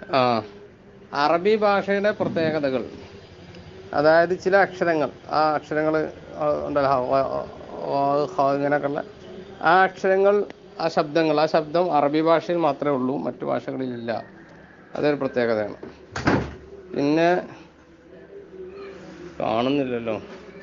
ആ അറബി ഭാഷയുടെ പ്രത്യേകതകൾ അതായത് ചില അക്ഷരങ്ങൾ ആ അക്ഷരങ്ങൾ ഉണ്ടല്ലോ ഹ, വ, വ, ഹ ഇങ്ങനെയൊക്കെയുള്ള ആ അക്ഷരങ്ങൾ ആ ശബ്ദങ്ങൾ ആ ശബ്ദം അറബി ഭാഷയിൽ മാത്രമേ ഉള്ളൂ മറ്റു ഭാഷകളിലില്ല അതൊരു പ്രത്യേകതയാണ് പിന്നെ കാണുന്നില്ലല്ലോ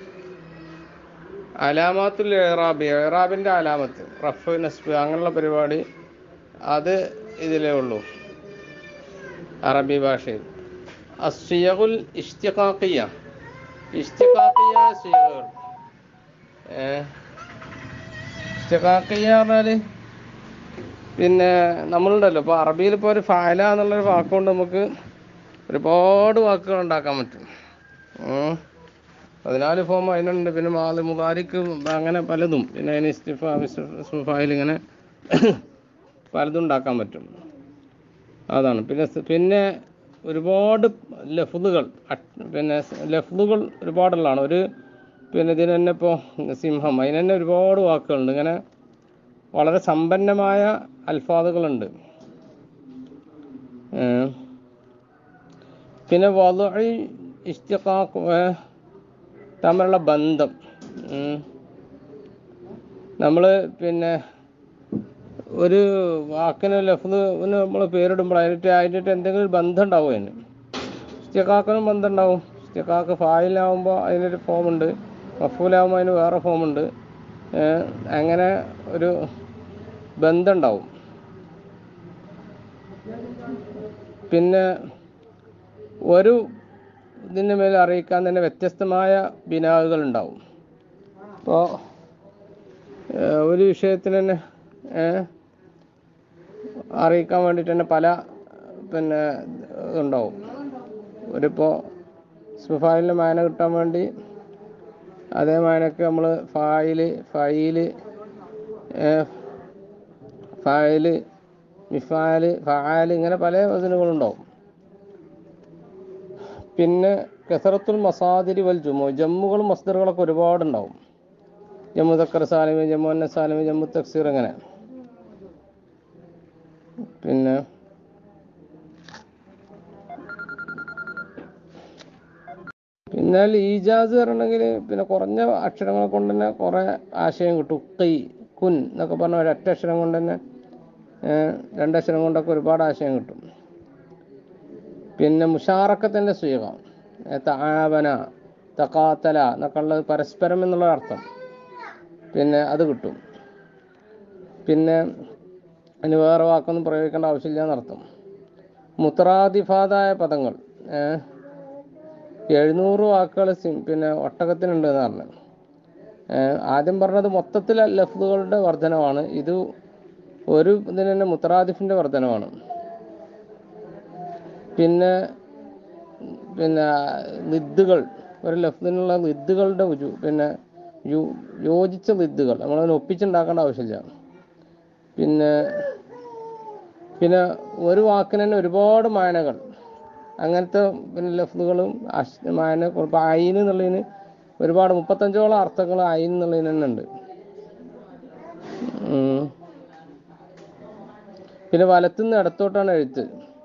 അലാമാത്തുൽ ഏറാബി ഏറാബിൻ്റെ അലാമത്ത് റഫ് നസ്ബ് അങ്ങനെയുള്ള പരിപാടി അത് ഇതിലേ ഉള്ളൂ അറബി ഭാഷയിൽ അസിയകുൽ ഇഷ്തിഖാഖിയ ഇഷ്തിഖാഖിയ സിയകൾ ഏ ഇഷ്തിഖാഖിയ പറഞ്ഞാൽ പിന്നെ നമ്മളുണ്ടല്ലോ ഇപ്പോൾ അറബിയിൽ ഇപ്പോൾ ഒരു ഫാല എന്നുള്ളൊരു വാക്കുകൊണ്ട് നമുക്ക് ഒരുപാട് വാക്കുകൾ ഉണ്ടാക്കാൻ പറ്റും ഉം. പതിനാല് ഫോം അതിനുണ്ട് പിന്നെ മാല് മുതാരിക്ക് അങ്ങനെ പലതും പിന്നെ അതിന് ഇസ്തിഫ ഫയൽ ഇങ്ങനെ പലതും ഉണ്ടാക്കാൻ പറ്റും അതാണ് പിന്നെ സ് പിന്നെ ഒരുപാട് ലഫ്ലുകൾ പിന്നെ ലഫ്ലുകൾ ഒരുപാടുള്ളതാണ് ഒരു പിന്നെ ഇതിന് തന്നെ ഇപ്പോൾ സിംഹം അതിന് തന്നെ ഒരുപാട് വാക്കുകളുണ്ട് ഇങ്ങനെ വളരെ സമ്പന്നമായ അൽഫാദുകളുണ്ട് ഏ. പിന്നെ വലുഇ ഇഷ്തിഖാഖ് ഏ, തമ്മിലുള്ള ബന്ധം നമ്മൾ പിന്നെ ഒരു വാക്കിന് ലഫ്ന് നമ്മൾ പേരിടുമ്പോൾ അതിനിട്ട് അതിനിട്ട് എന്തെങ്കിലും ഒരു ബന്ധം ഉണ്ടാവും അതിന് ഇസ്തിഖാക്കിനും ബന്ധം ഉണ്ടാവും ഇസ്തിഖാക്ക് ഫായിലാവുമ്പോൾ അതിനൊരു ഫോമുണ്ട് മഫൂലാവുമ്പോൾ അതിന് വേറെ ഫോമുണ്ട് ഏഹ് അങ്ങനെ ഒരു ബന്ധം ഉണ്ടാവും പിന്നെ ഒരു ഇതിൻ്റെ മേൽ അറിയിക്കാൻ തന്നെ വ്യത്യസ്തമായ ബിനാവുകൾ ഉണ്ടാവും ഇപ്പോൾ ഒരു വിഷയത്തിന് തന്നെ ഏഹ് അറിയിക്കാൻ വേണ്ടിയിട്ട് തന്നെ പല പിന്നെ ഉണ്ടാവും ഒരിപ്പോൾ ഫായിലിന് മാന കിട്ടാൻ വേണ്ടി അതേ മാനക്ക് നമ്മൾ ഫായില് ഫൈല് ഫായില് മിഫാല് ഫാല് ഇങ്ങനെ പല വചനങ്ങളുണ്ടാവും പിന്നെ കസറത്തുൽ മസാദിരി വൽ ജുമു ജമ്മുകളും മസ്ദറുകളൊക്കെ ഒരുപാടുണ്ടാവും ജമ്മു തക്കർ സാലിമി ജമ്മു അന്ന സാലിമി ജമ്മു തക്സീർ അങ്ങനെ പിന്നെ പിന്നെ ഈജാസ് പറയണമെങ്കിൽ പിന്നെ കുറഞ്ഞ അക്ഷരങ്ങൾ കൊണ്ട് തന്നെ കുറേ ആശയം കിട്ടും കൈ കുൻ എന്നൊക്കെ പറഞ്ഞ ഒരൊറ്റ അക്ഷരം കൊണ്ട് തന്നെ ഏഹ്, രണ്ടക്ഷരം കൊണ്ടൊക്കെ ഒരുപാട് ആശയം കിട്ടും പിന്നെ മുഷാറക്കത്തിൻ്റെ സ്വീകം താവന തക്കാത്തല എന്നൊക്കെ ഉള്ളത് പരസ്പരം എന്നുള്ള അർത്ഥം പിന്നെ അത് കിട്ടും പിന്നെ അതിന് വേറെ വാക്കൊന്നും പ്രയോഗിക്കേണ്ട ആവശ്യമില്ല എന്നർത്ഥം മുത്രാദിഫാദായ പദങ്ങൾ ഏഹ്, എഴുന്നൂറ് വാക്കുകൾ സിം- പിന്നെ ഒട്ടകത്തിനുണ്ട് എന്ന് പറഞ്ഞു ഏഹ്, ആദ്യം പറഞ്ഞത് മൊത്തത്തിൽ ലഫ്ലുകളുടെ വർധനവാണ് ഇത് ഒരു ഇതിന് തന്നെ മുത്രാദിഫിൻ്റെ വർധനവാണ് പിന്നെ പിന്നെ ലിദ്ദുകൾ ഒരു ലഫ്ദിനുള്ള ലിദ്ദുകളുടെ ഉജു പിന്നെ യോ യോജിച്ച ലിദ്ദുകൾ നമ്മളതിനെ ഒപ്പിച്ചുണ്ടാക്കേണ്ട ആവശ്യമില്ല പിന്നെ പിന്നെ ഒരു വാക്കിന് തന്നെ ഒരുപാട് മായനകൾ അങ്ങനത്തെ പിന്നെ ലഫ്ലുകളും അഷ് മായന ഇപ്പോൾ അയിന് എന്നുള്ളതിന് ഒരുപാട് മുപ്പത്തഞ്ചോളം അർത്ഥങ്ങൾ അയിൻ എന്നുള്ളതിന് തന്നെ ഉണ്ട് ഉം. പിന്നെ വലത്തുനിന്ന് ഇടത്തോട്ടാണ് എഴുത്ത്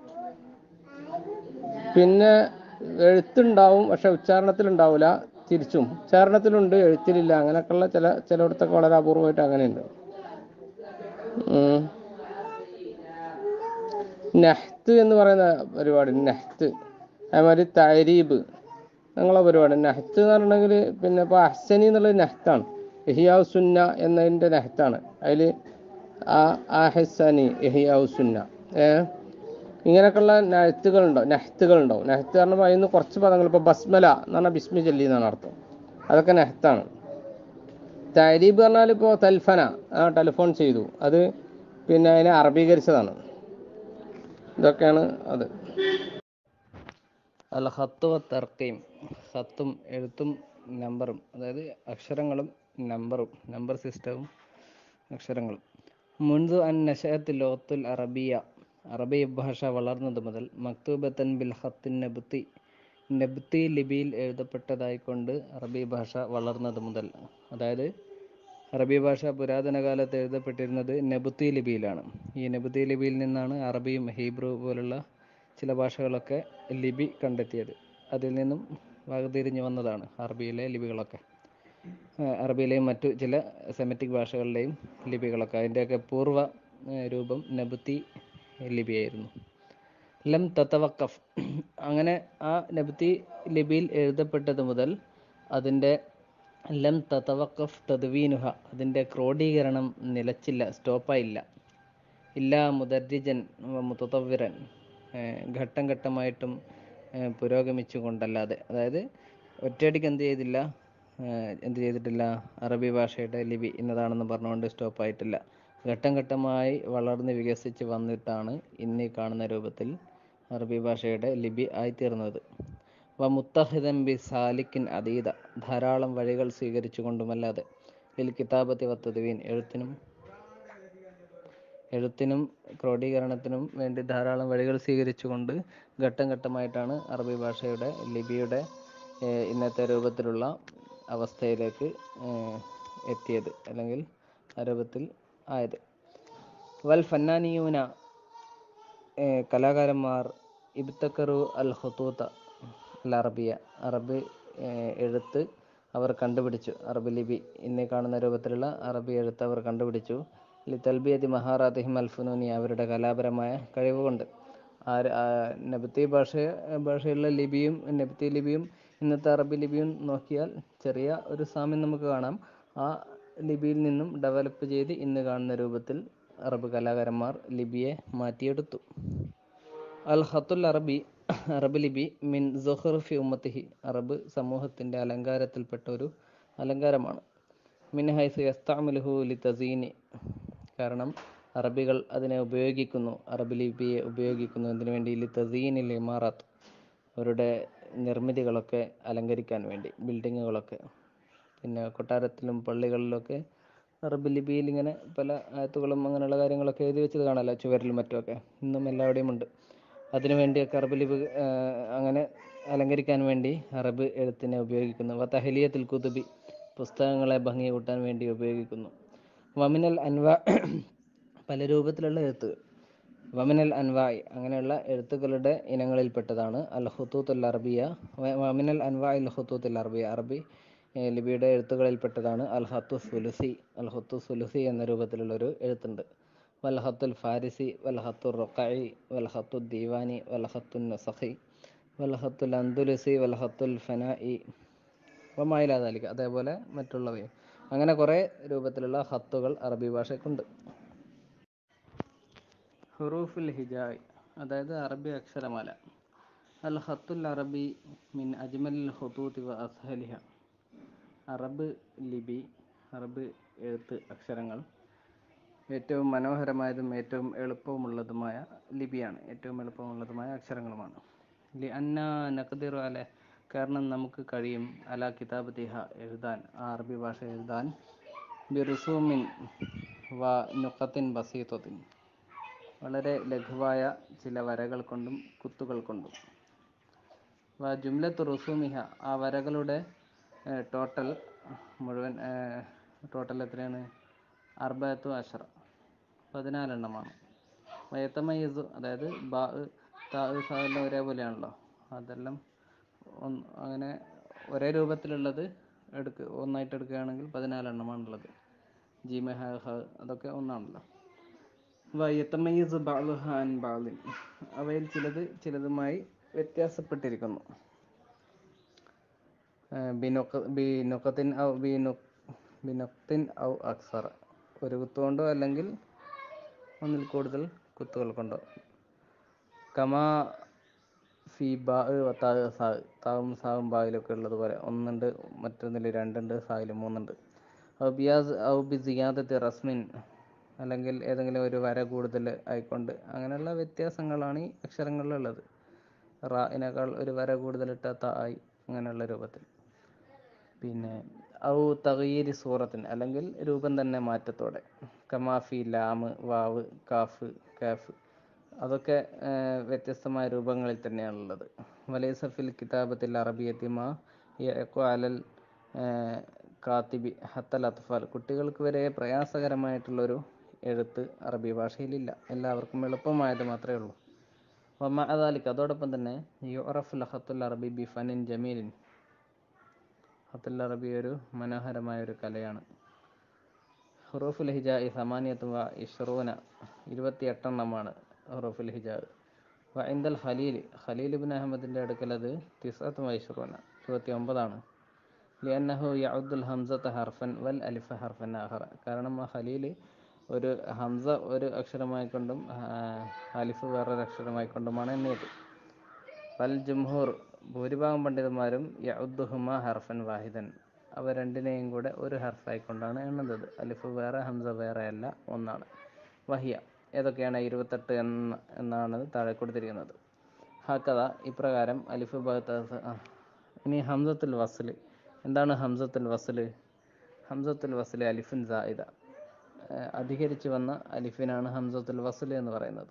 പിന്നെ എഴുത്തുണ്ടാവും പക്ഷെ ഉച്ചാരണത്തിൽ ഉണ്ടാവില്ല തിരിച്ചും ഉച്ചാരണത്തിലുണ്ട് എഴുത്തിലില്ല അങ്ങനെയൊക്കെയുള്ള ചില ചിലയിടത്തൊക്കെ വളരെ അപൂർവമായിട്ട് അങ്ങനെയുണ്ട് ഉം. നെഹ്ത്ത് എന്ന് പറയുന്ന പരിപാടി നെഹ്ത്ത് അതേമാതിരി തരീബ് ഞങ്ങളെ പരിപാടി നെഹ്ത്ത് എന്ന് പറഞ്ഞിട്ടുണ്ടെങ്കിൽ പിന്നെ ഇപ്പോൾ അഹ്സനി എന്നുള്ളത് നെഹ്ത്താണ് എഹിയാവ് സുന്ന എന്നതിൻ്റെ നെഹ്ത്താണ് അതിൽ ആ ആഹസനി എഹിയാവ് സുന്ന ഏ ഇങ്ങനെയൊക്കെയുള്ള നെഹ്ത്തുകളുണ്ടാവും നെഹ്ത്തുകളുണ്ടാവും നെഹ്ത്ത് പറഞ്ഞപ്പോൾ അതിൽ നിന്ന് കുറച്ച് പദങ്ങൾ ഇപ്പോൾ ബസ്മല എന്ന് പറഞ്ഞാൽ ബിസ്മി ചൊല്ലി എന്നാണ് അർത്ഥം അതൊക്കെ നെഹ്ത്താണ് തരീബ് പറഞ്ഞാൽ ഇപ്പോൾ തൽഫന ആ ടെലിഫോൺ ചെയ്തു അത് പിന്നെ അതിനെ അറബീകരിച്ചതാണ് ഇതൊക്കെയാണ് അത് അൽ ഹത്ത് തർക്കയും ഹത്തും എഴുത്തും നമ്പറും അതായത് അക്ഷരങ്ങളും നമ്പറും നമ്പർ സിസ്റ്റവും അക്ഷരങ്ങളും മുൻതു അൻ നഷഅത്ത് ലോത്തുൽ അറബിയ അറബി ഭാഷ വളർന്നത് മുതൽ മക്തൂബത്തൻ ബിൽ ഹത്തിൻ നബ്തി നബ്തി ലിപിയിൽ എഴുതപ്പെട്ടതായിക്കൊണ്ട് അറബി ഭാഷ വളർന്നത് മുതൽ അതായത് അറബി ഭാഷ പുരാതന കാലത്ത് എഴുതപ്പെട്ടിരുന്നത് നബുത്തി ലിപിയിലാണ് ഈ നബുത്തി ലിപിയിൽ നിന്നാണ് അറബിയും ഹീബ്രു പോലുള്ള ചില ഭാഷകളൊക്കെ ലിപി കണ്ടെത്തിയത് അതിൽ നിന്നും വകതിരിഞ്ഞു വന്നതാണ് അറബിയിലെ ലിപികളൊക്കെ ഏഹ് അറബിയിലെയും മറ്റു ചില സെമറ്റിക് ഭാഷകളിലെയും ലിപികളൊക്കെ അതിൻ്റെയൊക്കെ പൂർവ്വ ഏഹ് രൂപം നബുത്തി ലിപിയായിരുന്നു ലം തത്തവക്കഫ് അങ്ങനെ ആ നബത്തി ലിപിയിൽ എഴുതപ്പെട്ടത് മുതൽ അതിൻ്റെ ലം തത്തവക്കഫ് തദ്വീനുഹ അതിൻ്റെ ക്രോഡീകരണം നിലച്ചില്ല സ്റ്റോപ്പായില്ല ഇല്ല മുദർജിജൻ മുത്തവ്വിറൻ ഘട്ടം ഘട്ടമായിട്ടും ഏഹ് പുരോഗമിച്ചു കൊണ്ടല്ലാതെ അതായത് ഒറ്റയടിക്ക് എന്ത് ചെയ്തില്ല ഏഹ് എന്ത് ചെയ്തിട്ടില്ല അറബി ഭാഷയുടെ ലിപി ഇന്നതാണെന്ന് പറഞ്ഞുകൊണ്ട് സ്റ്റോപ്പായിട്ടില്ല ഘട്ടം ഘട്ടമായി വളർന്ന് വികസിച്ച് വന്നിട്ടാണ് ഇന്ന് ഈ കാണുന്ന രൂപത്തിൽ അറബി ഭാഷയുടെ ലിപി ആയിത്തീർന്നത് വ മുത്തഹിദൻ ബി സാലിക്കിൻ അതീത ധാരാളം വഴികൾ സ്വീകരിച്ചുകൊണ്ടുമല്ലാതെ ലിൽ കിതാബത്തി വത്തതുവീൻ എഴുത്തിനും എഴുത്തിനും ക്രോഡീകരണത്തിനും വേണ്ടി ധാരാളം വഴികൾ സ്വീകരിച്ചുകൊണ്ട് ഘട്ടം ഘട്ടമായിട്ടാണ് അറബി ഭാഷയുടെ ലിപിയുടെ ഏഹ് ഇന്നത്തെ രൂപത്തിലുള്ള അവസ്ഥയിലേക്ക് ഏഹ് എത്തിയത് അല്ലെങ്കിൽ ആ രൂപത്തിൽ ആയത് വൽ ഫന്നാനിയൂന ഏഹ് കലാകാരന്മാർ ഇബ്തക്കറു അൽ ഹുത്തൂത്ത അൽ അറബിയ അറബ് ഏഹ് എഴുത്ത് അവർ കണ്ടുപിടിച്ചു അറബി ലിപി ഇന്ന് കാണുന്ന രൂപത്തിലുള്ള അറബി എഴുത്ത് അവർ കണ്ടുപിടിച്ചു ലി തൽബിയതി മഹാറാത്തിഹിം അൽഫുനൂനി അവരുടെ കലാപരമായ കഴിവുകൊണ്ട് ആര് ആ നബത്തി ഭാഷ ഭാഷയുള്ള ലിപിയും നബത്തി ലിപിയും ഇന്നത്തെ അറബി ലിപിയും നോക്കിയാൽ ചെറിയ ഒരു സാമ്യം നമുക്ക് കാണാം ആ ലിപിയിൽ നിന്നും ഡെവലപ്പ് ചെയ്ത് ഇന്ന് കാണുന്ന രൂപത്തിൽ അറബ് കലാകാരന്മാർ ലിപിയെ മാറ്റിയെടുത്തു അൽ ഖത്തുൽ അറബി അറബ് ലിപി മിൻ സുഹർഫി ഉമ്മത്തിഹി അറബ് സമൂഹത്തിൻ്റെ അലങ്കാരത്തിൽപ്പെട്ട ഒരു അലങ്കാരമാണ് മിൻ ഹൈസ് യസ്താമിലുഹു ലി തസീനി കാരണം അറബികൾ അതിനെ ഉപയോഗിക്കുന്നു അറബ് ലിപിയെ ഉപയോഗിക്കുന്നു എന്തിനു വേണ്ടി ലി തസീനിൽ ഇമാറാത്ത് അവരുടെ നിർമ്മിതികളൊക്കെ അലങ്കരിക്കാൻ വേണ്ടി ബിൽഡിങ്ങുകളൊക്കെ പിന്നെ കൊട്ടാരത്തിലും പള്ളികളിലൊക്കെ അറബ് ലിപിയിൽ ഇങ്ങനെ പല ആയത്തുകളും അങ്ങനെയുള്ള കാര്യങ്ങളൊക്കെ എഴുതി വെച്ചത് കാണാമല്ലോ ചുവരിലും മറ്റുമൊക്കെ ഇന്നും എല്ലാവിടെയും ഉണ്ട് അതിനു വേണ്ടിയൊക്കെ അറബ് ലിപി ആ, അങ്ങനെ അലങ്കരിക്കാൻ വേണ്ടി അറബ് എഴുത്തിനെ ഉപയോഗിക്കുന്നു വ തഹലിയത്തിൽ കുതുബി പുസ്തകങ്ങളെ ഭംഗി കൂട്ടാൻ വേണ്ടി ഉപയോഗിക്കുന്നു വമിനൽ അൻവ പല രൂപത്തിലുള്ള എഴുത്തുകൾ വമിനൽ അൻവായ് അങ്ങനെയുള്ള എഴുത്തുകളുടെ ഇനങ്ങളിൽപ്പെട്ടതാണ് അൽ ഹുത്തൂത്തുൽ അറബിയ വ- വമിനൽ അൻവായ് അൽ ഹുത്തൂത്തുൽ അറബിയ അറബി ഏഹ് ലിപിയുടെ എഴുത്തുകളിൽപ്പെട്ടതാണ് അൽ ഹത്തു സുലുസി അൽ ഹത്തു സുലുസി എന്ന രൂപത്തിലുള്ള ഒരു എഴുത്തുണ്ട് വൽ ഹത്തുൽ ഫാരിസി വൽ ഹത്തുൽ റൊക്കായി വൽ ഹത്തു ദീവാനി വൽ ഹത്തുൽ നസഖി വൽ ഹത്തുൽ അന്തുലുസി വൽ ഹത്തുൽ ഫനായി വമായിലാതാലിക്ക അതേപോലെ മറ്റുള്ളവയും അങ്ങനെ കുറേ രൂപത്തിലുള്ള ഹത്തുകൾ അറബി ഭാഷയ്ക്കുണ്ട് ഹുറൂഫുൽ ഹിജായ് അതായത് അറബി അക്ഷരമാല അൽ ഹത്തുൽ അറബി മിൻ അജ്മലിൽ ഹുത്തൂത്തി വ അസ്ഹലിഹ അറബ് ലിപി അറബ് എഴുത്ത് അക്ഷരങ്ങൾ ഏറ്റവും മനോഹരമായതും ഏറ്റവും എളുപ്പമുള്ളതുമായ ലിപിയാണ് ഏറ്റവും എളുപ്പമുള്ളതുമായ അക്ഷരങ്ങളുമാണ് ലി അന്ന നഖദിറു അല കാരണം നമുക്ക് കഴിയും അല കിതാബത്തിഹ എഴുതാൻ ആ അറബി ഭാഷ എഴുതാൻ ബിറുസൂമിൻ വ നുഖത്തിൻ ബസീത്വത്തിൻ വളരെ ലഘുവായ ചില വരകൾ കൊണ്ടും കുത്തുകൾ കൊണ്ടും വ ജുംലത്ത് റുസൂമിഹ ആ വരകളുടെ ടോട്ടൽ മുഴുവൻ ടോട്ടൽ എത്രയാണ് അർബത്തു അഷറ പതിനാലെണ്ണമാണ് വയത്തമയ്യസു അതായത് ബാ താ സാ എല്ലാം ഒരേപോലെയാണല്ലോ അതെല്ലാം ഒന്ന് അങ്ങനെ ഒരേ രൂപത്തിലുള്ളത് എടുക്കുക ഒന്നായിട്ട് എടുക്കുകയാണെങ്കിൽ പതിനാലെണ്ണമാണുള്ളത് ജീമ ഹ ഹ അതൊക്കെ ഒന്നാണല്ലോ വയത്തമയ്യസ് ബാലുഹ അൻ ബാലിൻ അവയിൽ ചിലത് ചിലതുമായി വ്യത്യാസപ്പെട്ടിരിക്കുന്നു ഏഹ് ബിനൊക്ക ബിനൊക്കത്തിൻ ഔ ബിനു ബിനൊക്തിൻ ഔ അക്സറ ഒരു കുത്തുകൊണ്ടോ അല്ലെങ്കിൽ ഒന്നിൽ കൂടുതൽ കുത്തുകൾ കൊണ്ടോ കമാ ഫി ബാ താ സാ താവും സാവും ബായിലൊക്കെ ഉള്ളത് പോലെ ഒന്നുണ്ട് മറ്റൊന്നിൽ രണ്ടുണ്ട് സായിൽ മൂന്നുണ്ട് ഔ ബിയാസ് ഔ ബി സിയാദത്ത് റസ്മിൻ അല്ലെങ്കിൽ ഏതെങ്കിലും ഒരു വര കൂടുതൽ ആയിക്കൊണ്ട് അങ്ങനെയുള്ള വ്യത്യാസങ്ങളാണ് ഈ അക്ഷരങ്ങളിലുള്ളത് റായിനേക്കാൾ ഒരു വര കൂടുതലിട്ട ത ആയി അങ്ങനെയുള്ള രൂപത്തിൽ പിന്നെ ഔ തകീരി സൂറത്തിന് അല്ലെങ്കിൽ രൂപം തന്നെ മാറ്റത്തോടെ കമാഫി ലാമ് വാവ് കാഫ് കാഫ് അതൊക്കെ ഏർ, വ്യത്യസ്തമായ രൂപങ്ങളിൽ തന്നെയാണുള്ളത് വലൈസഫിൽ കിതാബത്തിൽ അറബിയത്തിമ അലൽ ഏർ, കാത്തിബി ഹത്തൽ അത്ഫാൽ കുട്ടികൾക്ക് വരെ പ്രയാസകരമായിട്ടുള്ളൊരു എഴുത്ത് അറബി ഭാഷയിലില്ല എല്ലാവർക്കും എളുപ്പമായത് മാത്രമേ ഉള്ളൂ വമഅ ദാലിക അതോടൊപ്പം തന്നെ യുറഫുൽ ഖത്തുൽ അറബി ബി ഫനിൻ ജമീലിൻ ഖത്തുൽ അറബി ഒരു മനോഹരമായ ഒരു കലയാണ് ഹുറൂഫുൽ ഹിജായി സമാനിയത്ത് വ ഇഷ്റൂന ഇരുപത്തിയെട്ടെണ്ണമാണ് ഹുറൂഫുൽ ഹിജാ വ ഇന്ദൽ ഖലീൽ ഖലീൽ ഇബ്ൻ അഹമ്മദിൻ്റെ അടുക്കൽ അത് തിസത്ത് വ ഇഷ്റൂന ഇരുപത്തി ഒമ്പതാണ് ലിയന്നഹു യഉദ്ദുൽ ഹംസത്ത ഹർഫൻ വൽ അലിഫ ഹർഫൻ ആഹറ കാരണം ആ ഖലീൽ ഒരു ഹംസ ഒരു അക്ഷരമായിക്കൊണ്ടും ആ, അലിഫ് വേറൊരു അക്ഷരമായിക്കൊണ്ടുമാണ് എണ്ണിയത് വൽ ജുംഹൂർ ഭൂരിഭാഗം പണ്ഡിതന്മാരും യഉദ്ദുഹുമ ഹർഫൻ വാഹിദൻ അവ രണ്ടിനെയും കൂടെ ഒരു ഹർഫായിക്കൊണ്ടാണ് എണ്ണുന്നത് അലിഫ് വേറെ ഹംസ വേറെ അല്ല ഒന്നാണ് വഹിയ ഏതൊക്കെയാണ് ഇരുപത്തെട്ട് എന്ന എന്നാണ് താഴെ കൊടുത്തിരിക്കുന്നത് ഹാക്കഥ ഇപ്രകാരം അലിഫ് ഭാഗത്ത് ഇനി ഹംസത്തുൽ വസ്ൽ എന്താണ് ഹംസത്തുൽ വസ്ൽ ഹംസത്തുൽ വസ്ൽ അലിഫുൻ സായിദ ഏഹ് അധികരിച്ചു വന്ന അലിഫിനാണ് ഹംസത്തുൽ വസ്ൽ എന്ന് പറയുന്നത്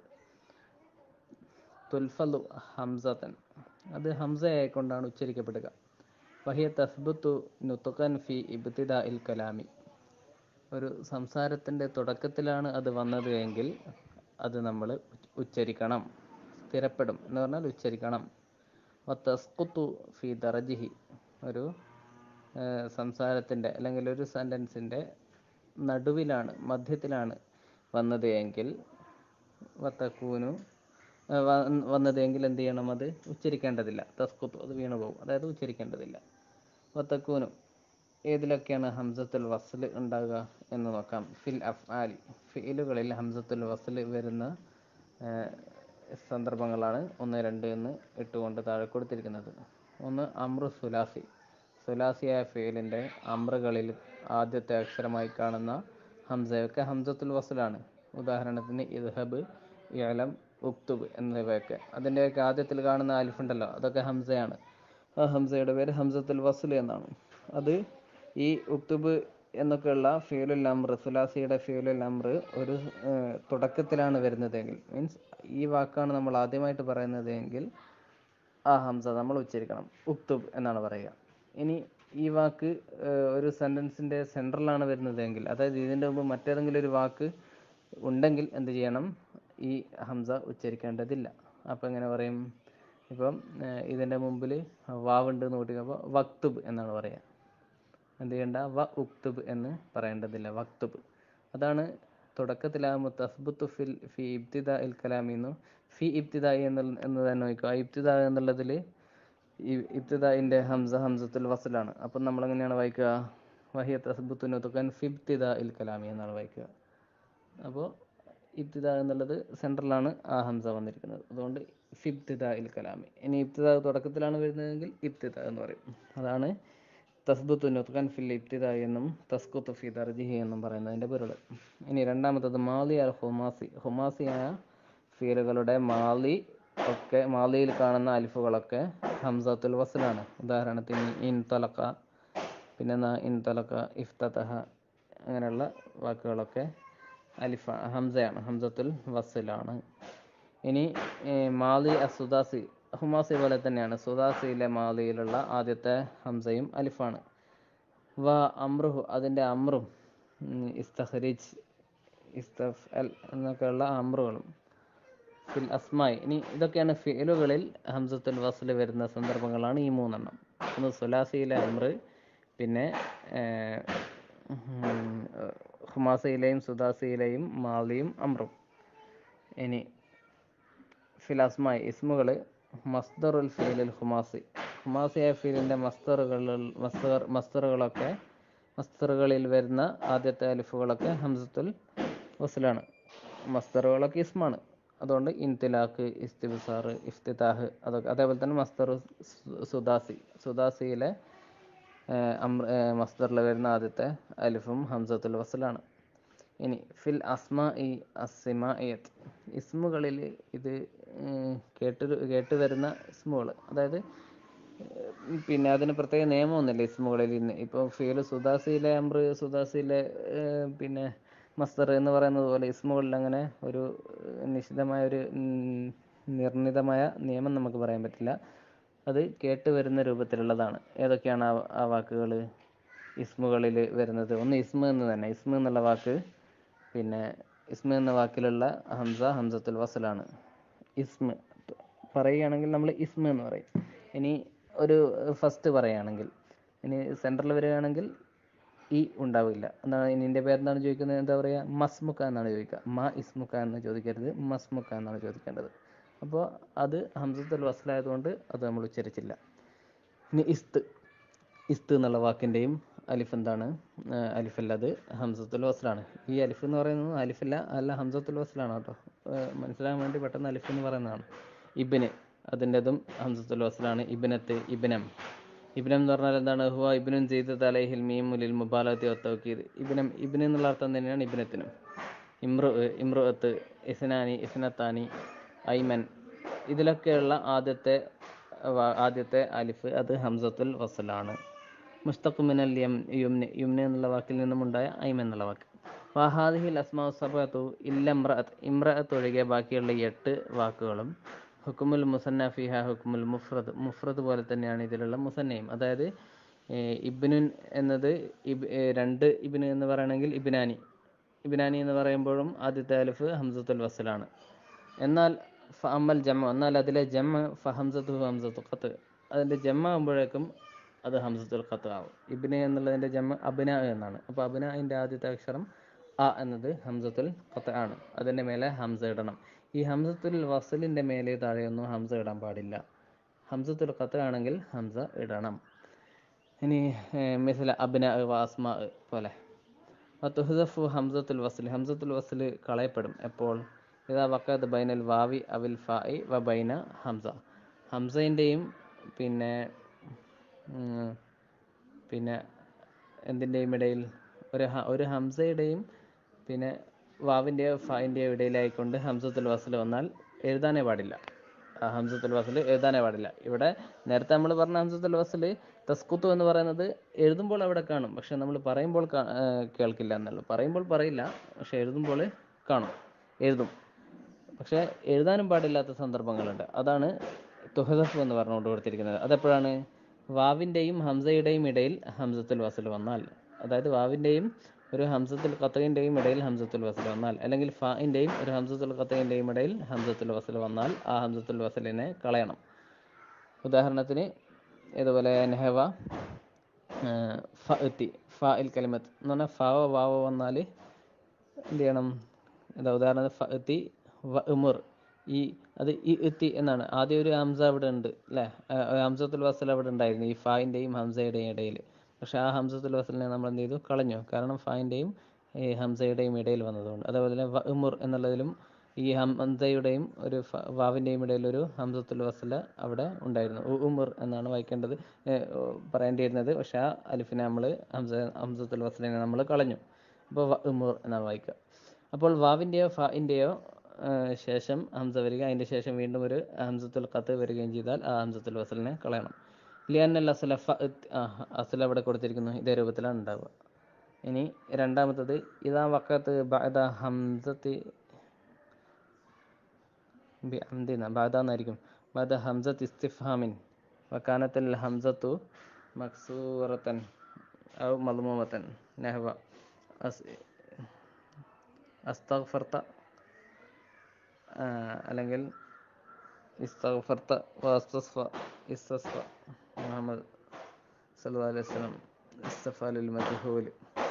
തുൽഫലു ഹംസത്തൻ അത് ഹംസയായിക്കൊണ്ടാണ് ഉച്ചരിക്കപ്പെടുക വഹിയ തസ്ബുത്തു നുത്തുഖൻ ഫി ഇബ്തിദ ഇൽ കലാമി ഒരു സംസാരത്തിൻ്റെ തുടക്കത്തിലാണ് അത് വന്നത് എങ്കിൽ അത് നമ്മൾ ഉച്ചരിക്കണം സ്ഥിരപ്പെടും എന്ന് പറഞ്ഞാൽ ഉച്ചരിക്കണം വത്തസ്കുത്തു ഫി ദറജിഹി ഒരു സംസാരത്തിൻ്റെ അല്ലെങ്കിൽ ഒരു സെൻറ്റൻസിൻ്റെ നടുവിലാണ് മധ്യത്തിലാണ് വന്നത് എങ്കിൽ വത്തക്കൂനു ആ, വ- വന്നത് എങ്കിൽ എന്ത് ചെയ്യണം അത് ഉച്ചരിക്കേണ്ടതില്ല തസ്കുത്തു അത് വീണു പോകും അതായത് ഉച്ചരിക്കേണ്ടതില്ല വത്തക്കൂനു ഏതിലൊക്കെയാണ് ഹംസത്തുൽ വസ്ൽ ഉണ്ടാകുക എന്ന് നോക്കാം ഫിൽ അഫ്ആലി ഫിലുകളിൽ ഹംസത്തുൽ വസ്ൽ വരുന്ന ആ, സന്ദർഭങ്ങളാണ് ഒന്ന് രണ്ട് എന്ന് ഇട്ടുകൊണ്ട് താഴെ കൊടുത്തിരിക്കുന്നത് ഒന്ന് അമ്രു സുലാസി സുലാസിയായ ഫീലിൻ്റെ അമ്രുകളിൽ ആദ്യത്തെ അക്ഷരമായി കാണുന്ന ഹംസയൊക്കെ ഹംസത്തുൽ വസ്ലാണ് ഉദാഹരണത്തിന് ഇദ്ഹബ് ഇഅലം ഉക്തുബ് എന്നിവയൊക്കെ അതിൻ്റെയൊക്കെ ആദ്യത്തിൽ കാണുന്ന അലിഫുണ്ടല്ലോ അതൊക്കെ ഹംസയാണ് ആ ഹംസയുടെ പേര് ഹംസത്തുൽ വസ്ൽ എന്നാണ് അത് ഈ ഉക്തുബ് എന്നൊക്കെയുള്ള ഫിയുലുൽ അമ്ര സുലാസിയുടെ ഫിയുലുൽ അമ്ര ഒരു ഏഹ്, തുടക്കത്തിലാണ് വരുന്നതെങ്കിൽ മീൻസ് ഈ വാക്കാണ് നമ്മൾ ആദ്യമായിട്ട് പറയുന്നത് എങ്കിൽ ആ ഹംസ നമ്മൾ ഉച്ചരിക്കണം ഉക്തുബ് എന്നാണ് പറയുക ഇനി ഈ വാക്ക് ഏഹ്, ഒരു സെൻറ്റൻസിൻ്റെ സെൻട്രലാണ് വരുന്നതെങ്കിൽ അതായത് ഇതിൻ്റെ മുമ്പ് മറ്റേതെങ്കിലും ഒരു വാക്ക് ഉണ്ടെങ്കിൽ എന്ത് ചെയ്യണം ഈ ഹംസ ഉച്ചരിക്കേണ്ടതില്ല അപ്പോൾ എങ്ങനെ പറയും ഇപ്പം ഏഹ്, ഇതിൻ്റെ മുമ്പിൽ വാവുണ്ട് എന്ന് കൂട്ടിക്കുമ്പോൾ വക്തുബ് എന്നാണ് പറയുക എന്ത് ചെയ്യണ്ട വ ഉക്തുബ് എന്ന് പറയേണ്ടതില്ല വക്തുബ് അതാണ് തുടക്കത്തിലാകുമ്പോൾ തസ്ബുത്തു ഫിൽ ഫി ഇബ്തിദ ഇൽ കലാമിന്നു ഫി ഇബ്തിദ എന്ന് എന്ന് തന്നെ നോക്കുക ആ ഇബ്തിദ എന്നുള്ളതിൽ ഈ ഇബ്തിദായിൻ്റെ ഹംസ ഹംസത്തുൽ വസലാണ് അപ്പം നമ്മൾ എങ്ങനെയാണ് വായിക്കുക വഹിയ തസ്ബുത്തു നുതുക്കൻ ഫി ഇബ്തിദ ഇൽ കലാമി എന്നാണ് വായിക്കുക അപ്പോൾ ഇബ്തിദ എന്നുള്ളത് സെൻട്രലാണ് ആ ഹംസ വന്നിരിക്കുന്നത് അതുകൊണ്ട് ഫിബ്തിദ ഇൽ കലാമി ഇനി ഇബ്തിദ തുടക്കത്തിലാണ് വരുന്നതെങ്കിൽ ഇബ്തിദ എന്ന് പറയും അതാണ് തസ്ബുത്തു നുത്ഖൻ ഫിൽ ഇബ്തിദ എന്നും തസ്കുത്ത് ഫി ദർജിഹി എന്നും പറയുന്നതിൻ്റെ പൊരുൾ ഇനി രണ്ടാമത്തത് മാലി അൽ ഹുമാസി ഹുമാസിയായ ഫീലുകളുടെ മാലി ഒക്കെ മാലിയിൽ കാണുന്ന അലിഫുകളൊക്കെ ഹംസത്തുൽ വസ്ലാണ് ഉദാഹരണത്തിന് ഇൻ തലക്ക പിന്നെ എന്നാ ഇൻ തലക്ക ഇഫ്തതഹ അങ്ങനെയുള്ള വാക്കുകളൊക്കെ അലിഫ ഹംസയാണ് ഹംസത്തുൽ വസ്സിലാണ് ഇനി ഏർ, മാലി അസുദാസി ഹുമാസി പോലെ തന്നെയാണ് സുദാസിയിലെ മാലിയിലുള്ള ആദ്യത്തെ ഹംസയും അലിഫാണ് വ അമ്രുഹു അതിൻ്റെ അമ്രും ഉം, ഇസ്തഖരിജ് ഇസ്തഫ് അൽ എന്നൊക്കെയുള്ള അമ്രുകളും ഫിൽ അസ്മായി ഇനി ഇതൊക്കെയാണ് ഫിലുകളിൽ ഹംസത്തുൽ വസ്ൽ വരുന്ന സന്ദർഭങ്ങളാണ് ഈ മൂന്നെണ്ണം ഒന്ന് സുലാസിയിലെ അമ്ര് പിന്നെ ഏർ, ഉം, ഹുമാസയിലെയും സുദാസിയിലെയും മാലിയും അമ്രും ഇനി ഫിലാസ്മായി ഇസ്മുകൾ മസ്ദറുൽ ഫീലുൽ ഹുമാസി ഹുമാസിയായ ഫീലിൻ്റെ മസ്തറുകളിൽ മസ്തർ മസ്തറുകളൊക്കെ മസ്തറുകളിൽ വരുന്ന ആദ്യത്തെ അലിഫുകളൊക്കെ ഹംസത്തുൽ വസ്ലാണ് മസ്തറുകളൊക്കെ ഇസ്മാണ് അതുകൊണ്ട് ഇൻതിലാഖ് ഇസ്തിബിസാർ ഇഫ്തിതാഹ് അതൊക്കെ അതേപോലെ തന്നെ മസ്തർ സുദാസി സുദാസിയിലെ മസ്തറിൽ വരുന്ന ആദ്യത്തെ അലിഫും ഹംസത്തുൽ വസ്ലാണ് ഇനി ഫിൽ അസ്മ ഇ അസിമയത്ത് ഇസ്മുകളിൽ ഇത് ഉം, കേട്ട് കേട്ട് വരുന്ന ഇസ്മുകൾ അതായത് ഉം, പിന്നെ അതിന് പ്രത്യേക നിയമമൊന്നുമില്ല ഇസ്മുകളിൽ ഇന്ന് ഇപ്പോൾ ഫീൽ സുദാസിയിലെ അമ്ര സുദാസിയിലെ ഏർ, പിന്നെ മസ്തർ എന്ന് പറയുന്നത് പോലെ ഇസ്മുകളിൽ അങ്ങനെ ഒരു ഏർ, നിശ്ചിതമായ ഒരു ഉം, നിർണിതമായ നിയമം നമുക്ക് പറയാൻ പറ്റില്ല അത് കേട്ട് വരുന്ന രൂപത്തിലുള്ളതാണ് ഏതൊക്കെയാണ് ആ ആ വാക്കുകൾ ഇസ്മുകളിൽ വരുന്നത് ഒന്ന് ഇസ്മ എന്ന് തന്നെ ഇസ്മ എന്നുള്ള വാക്ക് പിന്നെ ഇസ്മ എന്ന വാക്കിലുള്ള ഹംസ ഹംസത്തുൽ വസലാണ് ഇസ്മ പറയുകയാണെങ്കിൽ നമ്മൾ ഇസ്മ എന്ന് പറയും ഇനി ഒരു ഫസ്റ്റ് പറയുകയാണെങ്കിൽ ഇനി സെൻറ്ററിൽ വരികയാണെങ്കിൽ ഈ ഉണ്ടാവില്ല എന്താണ് ഇനിൻ്റെ പേരെന്താണ് ചോദിക്കുന്നത് എന്താ പറയുക മസ്മുക്ക എന്നാണ് ചോദിക്കുക മ ഇസ്മുക്ക എന്ന് ചോദിക്കരുത് മസ്മുക്ക എന്നാണ് ചോദിക്കേണ്ടത് അപ്പോൾ അത് ഹംസത്തുൽ വസ്ലായതുകൊണ്ട് അത് നമ്മൾ ഉച്ചരിച്ചില്ല ഇനി ഇസ്ത് ഇസ്ത് എന്നുള്ള വാക്കിൻ്റെയും അലിഫ് എന്താണ് ആ, അലിഫല്ല അത് ഹംസത്തുൽ വസ്ലാണ് ഈ അലിഫ് എന്ന് പറയുന്നത് അലിഫല്ല അല്ല ഹംസത്തുൽ വസ്ലാണ് കേട്ടോ ആ, മനസ്സിലാകാൻ വേണ്ടി പെട്ടെന്ന് അലിഫ് എന്ന് പറയുന്നതാണ് ഇബിന് അതിൻ്റെതും ഹംസത്തുൽ വസ്ലാണ് ഇബിനത്ത് ഇബിനം ഇബിനം എന്ന് പറഞ്ഞാൽ എന്താണ് ഹുവ ഇബിനും ചെയ്ത് തലഹിൽ മീം മുലിൽ മുബാലത്തി ഒത്തവക്കീത് ഇബിനം ഇബിന് എന്നുള്ള അർത്ഥം തന്നെയാണ് ഇബിനത്തിനും ഇമ്രു ഇമ്രുഅത്ത് ഇസ്നാനി ഇസ്നത്താനി ഐമൻ ഇതിലൊക്കെയുള്ള ആദ്യത്തെ വ- ആദ്യത്തെ അലിഫ് അത് ഹംസത്തുൽ വസലാണ് മുസ്തഖ് മിനൽ യം യുംന യുംന എന്നുള്ള വാക്കിൽ നിന്നുമുണ്ടായ ഐം എന്നുള്ള വാക്ക് വഹാദിഹിൽ അസ്മാ സബത്തു ഇല്ല ഇമ്രഅത്ത് ഇമ്രഅത്ത് ഒഴികെ ബാക്കിയുള്ള ഈ എട്ട് വാക്കുകളും ഹുക്കുമുൽ മുസന്ന ഫിഹ ഹുക്കുമുൽ മുഫ്രദ് മുഫ്രദ് പോലെ തന്നെയാണ് ഇതിലുള്ള മുസന്നയും അതായത് ഏർ ഇബ്നുൻ എന്നത് ഇബ് ഏർ രണ്ട് ഇബ്നു എന്ന് പറയണമെങ്കിൽ ഇബ്നാനി ഇബ്നാനി എന്ന് പറയുമ്പോഴും ആദ്യത്തെ അലിഫ് ഹംസത്തുൽ വസലാണ് എന്നാൽ ഫഅമ്മൽ ജമ്മ എന്നാൽ അതിലെ ജമ്മ ഫഹംസത്തു ഹംസത്തു ഖത്ത് അതിൻ്റെ ജമ്മ ആകുമ്പോഴേക്കും അത് ഹംസത്തുൽ ഖത്ത് ആവും ഇബ്ന എന്നുള്ളതിൻ്റെ ജമ്മ അബ്ന എന്നാണ് അപ്പോൾ അബ്നഇൻ്റെ ആദ്യത്തെ അക്ഷരം അ എന്നത് ഹംസത്തുൽ ഖത്ത് ആണ് അതിൻ്റെ മേലെ ഹംസ ഇടണം ഈ ഹംസത്തുൽ വസലിൻ്റെ മേലെ താഴെയൊന്നും ഹംസ ഇടാൻ പാടില്ല ഹംസത്തുൽ ഖത്ത് ആണെങ്കിൽ ഹംസ ഇടണം ഇനി മിസല അബ്ന വാസ്മ പോലെ വതുഹ്ദഫു ഹംസത്തുൽ വസ്ൽ ഹംസത്തുൽ വസ്ൽ കളയപ്പെടും എപ്പോൾ ഇതാ വക്കത്ത് ബൈനൽ വാവി അവിൽ ഫായി വ ബൈന ഹംസ ഹംസയിൻ്റെയും പിന്നെ ഉം, പിന്നെ എന്തിൻ്റെയും ഇടയിൽ ഒരു ഹ- ഒരു ഹംസയുടെയും പിന്നെ വാവിൻ്റെയോ ഫായിൻ്റെയോ ഇടയിലായിക്കൊണ്ട് ഹംസത്തുൽ വസ്ൽ വന്നാൽ എഴുതാനേ പാടില്ല ആ ഹംസത്തുൽ വസ്ൽ എഴുതാനേ പാടില്ല ഇവിടെ നേരത്തെ നമ്മൾ പറഞ്ഞ ഹംസത്തുൽ വസ്ൽ തസ്കുത്തു എന്ന് പറയുന്നത് എഴുതുമ്പോൾ അവിടെ കാണും പക്ഷെ നമ്മൾ പറയുമ്പോൾ കാ- ആ, കേൾക്കില്ല എന്നുള്ളൂ പറയുമ്പോൾ പറയില്ല പക്ഷെ എഴുതുമ്പോൾ കാണും എഴുതും പക്ഷെ എഴുതാനും പാടില്ലാത്ത സന്ദർഭങ്ങളുണ്ട് അതാണ് തുഹദഫ് എന്ന് പറഞ്ഞുകൊണ്ട് കൊടുത്തിരിക്കുന്നത് അതെപ്പോഴാണ് വാവിൻ്റെയും ഹംസയുടെയും ഇടയിൽ ഹംസത്തുൽ വസൽ വന്നാൽ അതായത് വാവിൻ്റെയും ഒരു ഹംസത്തുൽ ഖത്തയിൻ്റെയും ഇടയിൽ ഹംസത്തുൽ വസൽ വന്നാൽ അല്ലെങ്കിൽ ഫാഇൻ്റെയും ഒരു ഹംസത്തുൽ ഖത്തയിൻ്റെയും ഇടയിൽ ഹംസത്തുൽ വസൽ വന്നാൽ ആ ഹംസത്തുൽ വസലിനെ കളയണം ഉദാഹരണത്തിന് ഇതുപോലെ നെഹവ ഫ എത്തി ഫ ഇൽ കലിമത്ത് എന്ന് പറഞ്ഞാൽ ഫാവ വാവ വന്നാൽ എന്ത് ചെയ്യണം എന്താ ഉദാഹരണത്തിന് ഫ എത്തി വ ഉമുർ ഈ അത് ഇ എത്തി എന്നാണ് ആദ്യം ഒരു ഹംസ അവിടെ ഉണ്ട് അല്ലേ ഹംസത്തുൽ വസൽ അവിടെ ഉണ്ടായിരുന്നു ഈ ഫായിൻ്റെയും ഹംസയുടെയും ഇടയിൽ പക്ഷെ ആ ഹംസത്തുൽ വസലിനെ നമ്മൾ എന്ത് ചെയ്തു കളഞ്ഞു കാരണം ഫായിൻ്റെയും ഈ ഹംസയുടെയും ഇടയിൽ വന്നതുകൊണ്ട് അതേപോലെ തന്നെ വ ഉമുർ എന്നുള്ളതിലും ഈ ഹംസയുടെയും ഒരു ഫ- വാവിൻ്റെയും ഇടയിൽ ഒരു ഹംസത്തുൽ വസല അവിടെ ഉണ്ടായിരുന്നു ഉ ഉമുർ എന്നാണ് വായിക്കേണ്ടത് ഏ, ഓ, പറയേണ്ടിയിരുന്നത് പക്ഷെ ആ അലിഫിനെ നമ്മൾ ഹംസ ഹംസത്തുൽ വസലിനെ നമ്മൾ കളഞ്ഞു അപ്പോൾ വ ഉമുർ എന്നാണ് വായിക്കുക അപ്പോൾ വാവിൻ്റെയോ ഫാഇൻ്റെയോ ശേഷം ഹംസ വരിക അതിൻ്റെ ശേഷം വീണ്ടും ഒരു ഹംസത്തുൽ ഖത്ത് വരികയും ചെയ്താൽ ആ ഹംസത്തുൽ വസലിനെ കളയണം ലിയന്നൽ അസല ഫ ആ അസൽ അവിടെ കൊടുത്തിരിക്കുന്നു ഇതേ രൂപത്തിലാണ് ഉണ്ടാവുക ഇനി രണ്ടാമത്തത് ഇതാ വക്കത്ത് ബഅദ ഹംസത്തി ബിഅംദിന ബഅദ എന്നായിരിക്കും ബഅദ ഹംസത്ത് ഇസ്തിഫ്ഹാമിൻ വക്കാനത്തിൽ ഹംസത്തു മക്സൂറത്തൻ ഔ മദ്മൂമത്തൻ നഹ്വ അസ് അസ്തഗ്ഫർത്ത ആ, അല്ലെങ്കിൽ ഇസ്തഗ്ഫർത്ത വസ്തസ്ഫ ഇസ്തസ്ഫ മുഹമ്മദ് സല്ലല്ലാഹു അലൈഹി വസല്ലം ഇസ്തഫാലുൽ മദ്ഹൂൽ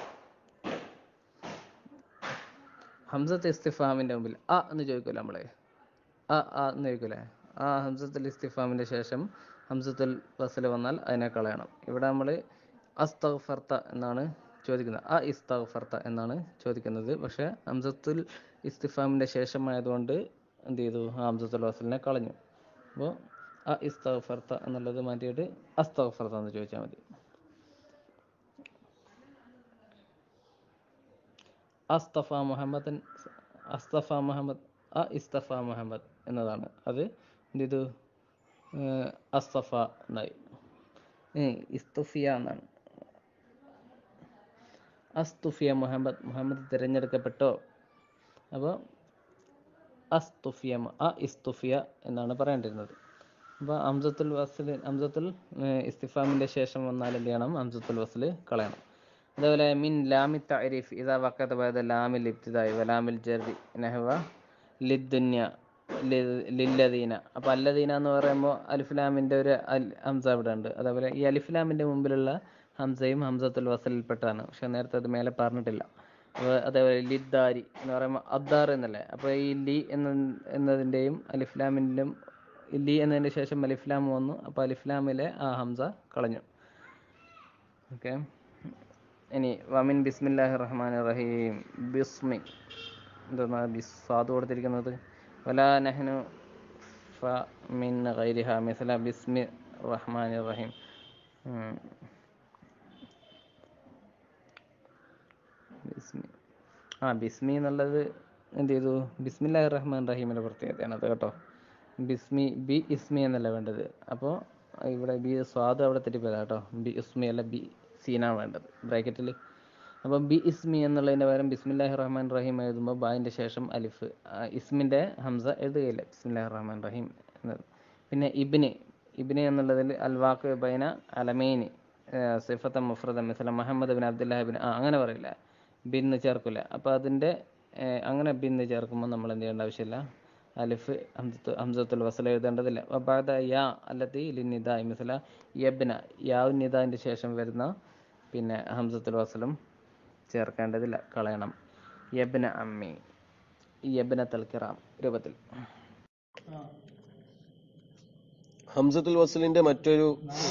ഹംസത്ത് ഇസ്തിഫാമിൻ്റെ മുമ്പിൽ അ എന്ന് ചോദിക്കൂല നമ്മളെ അ ആ എന്ന് ചോദിക്കൂലേ ആ ഹംസത്തുൽ ഇസ്തിഫാമിൻ്റെ ശേഷം ഹംസത്തുൽ വസൽ വന്നാൽ അതിനെ കളയണം ഇവിടെ നമ്മൾ അസ്തഗ്ഫർത്ത എന്നാണ് ചോദിക്കുന്നത് അ ഇസ്തഗ്ഫർത്ത എന്നാണ് ചോദിക്കുന്നത് പക്ഷേ ഹംസത്തുൽ ഇസ്തിഫാമിൻ്റെ ശേഷമായതുകൊണ്ട് എന്ത് ചെയ്തു ആ ഹംസത്തുൽ വസലിനെ കളഞ്ഞു അപ്പോൾ അ ഇസ്തഗ്ഫർത്ത എന്നുള്ളത് മാറ്റിയിട്ട് അസ്തഗ്ഫർത്ത എന്ന് ചോദിച്ചാൽ മതി അസ്തഫ മുഹമ്മദൻ അസ്തഫ മുഹമ്മദ് അ ഇസ്തഫ മുഹമ്മദ് എന്നതാണ് അത് എന്ത് ചെയ്തു ഏർ അസ്തഫ എന്നായി ഏ, ഇസ്തുഫിയ എന്നാണ് അസ്തുഫിയ മുഹമ്മദ് മുഹമ്മദ് തിരഞ്ഞെടുക്കപ്പെട്ടോ അപ്പോൾ അസ്തുഫിയ മ- അ ഇസ്തുഫിയ എന്നാണ് പറയേണ്ടിരുന്നത് അപ്പോൾ അംസത്തുൽ വസ്ൽ അംസത്തുൽ ഇസ്തിഫാമിൻ്റെ ശേഷം വന്നാൽ എന്ത് ചെയ്യണം അംസത്തുൽ വസ്ൽ കളയണം അതേപോലെ മിൻ ലാമി തഅരീഫ് ഇതാ വക്കത്ത് ബഅദ ലാമിൽ ഇബ്തിദായി വലാമിൽ ജർരി നഹവ ലിദ്ദുന്യ ലി- ലില്ലദീന അപ്പൊ അല്ലദീന എന്ന് പറയുമ്പോൾ അലിഫ്ലാമിന്റെ ഒരു അൽ- ഹംസ ഇവിടെ ഉണ്ട് അതേപോലെ ഈ അലിഫ്ലാമിന്റെ മുമ്പിലുള്ള ഹംസയും ഹംസത്തുൽ വസലിൽപ്പെട്ടതാണ് പക്ഷെ നേരത്തെ അത് മേലെ പറഞ്ഞിട്ടില്ല അപ്പൊ അതേപോലെ ലിദ്ദാരി എന്ന് പറയുമ്പോൾ അദ്ദാർ എന്നല്ലേ അപ്പൊ ഈ ലി എന്ന എന്നതിന്റെയും അലിഫ്ലാമിന്റെയും ലി എന്നതിന് ശേഷം അലിഫ്ലാം വന്നു അപ്പൊ അലിഫ്ലാമിലെ ആ ഹംസ കളഞ്ഞു ഓക്കെ ഇനി വമിൻ ബിസ്മില്ലാഹി റഹ്മാൻ റഹീം ബിസ്മി എന്താണ് ബിസ് സാധു കൊടുത്തിരിക്കുന്നത് വല നഹ്നു ഫ മിൻ ഗൈരിഹ മിസ്ല ബിസ്മി റഹ്മാൻ റഹീം ഉം. ബിസ്മി ആ ബിസ്മി എന്നുള്ളത് എന്ത് ചെയ്തു ബിസ്മില്ലാഹി റഹ്മാൻ റഹീമിൻ്റെ പ്രത്യേകതയാണ് അത് കേട്ടോ ബിസ്മി ബി ഇസ്മി എന്നല്ല വേണ്ടത് അപ്പോൾ ഇവിടെ ബി സ്വാദ് അവിടെ തെറ്റിപ്പോയതാ കേട്ടോ ബി ഇസ്മി അല്ല ബി സീനാണ് വേണ്ടത് ബ്രാക്കറ്റിൽ അപ്പോൾ ബി ഇസ്മി എന്നുള്ളതിൻ്റെ പകരം ബിസ്മില്ലാഹി റഹ്മാൻ റഹീം എഴുതുമ്പോൾ ബായിൻ്റെ ശേഷം അലിഫ് ആ, ഇസ്മിൻ്റെ ഹംസ എഴുതുകയില്ല ബിസ്മില്ലാഹി റഹ്മാൻ റഹീം എന്നത് പിന്നെ ഇബ്ന് ഇബ്ന് എന്നുള്ളതിൽ അൽവാഖ് ബൈന അലമൈനി സിഫത്ത മുഫ്രദ മിസല മുഹമ്മദ് ബിൻ അബ്ദുല്ലാഹി ബിൻ ആ അങ്ങനെ പറയില്ല ബിന്ന് ചേർക്കില്ല അപ്പോൾ അതിൻ്റെ ഏർ, അങ്ങനെ ബിന്ന് ചേർക്കുമ്പോൾ നമ്മൾ എന്ത് ചെയ്യേണ്ട ആവശ്യമില്ല അലിഫ് ഹംസത്ത് ഹംസത്തുൽ വസൽ എഴുതേണ്ടതില്ല വബാദ യാ അല്ലത്തി ലിനിദ മിസല യബ്ന യാ നിദാൻ്റെ ശേഷം വരുന്ന പിന്നെ ഹംസത്തുൽ വസലും ചേർക്കേണ്ടതില്ല കളയണം യബ്ന അമ്മി യബ്ന തൽക്കിറാം രൂപത്തിൽ ഹംസത്തുൽ വസലിന്റെ മറ്റൊരു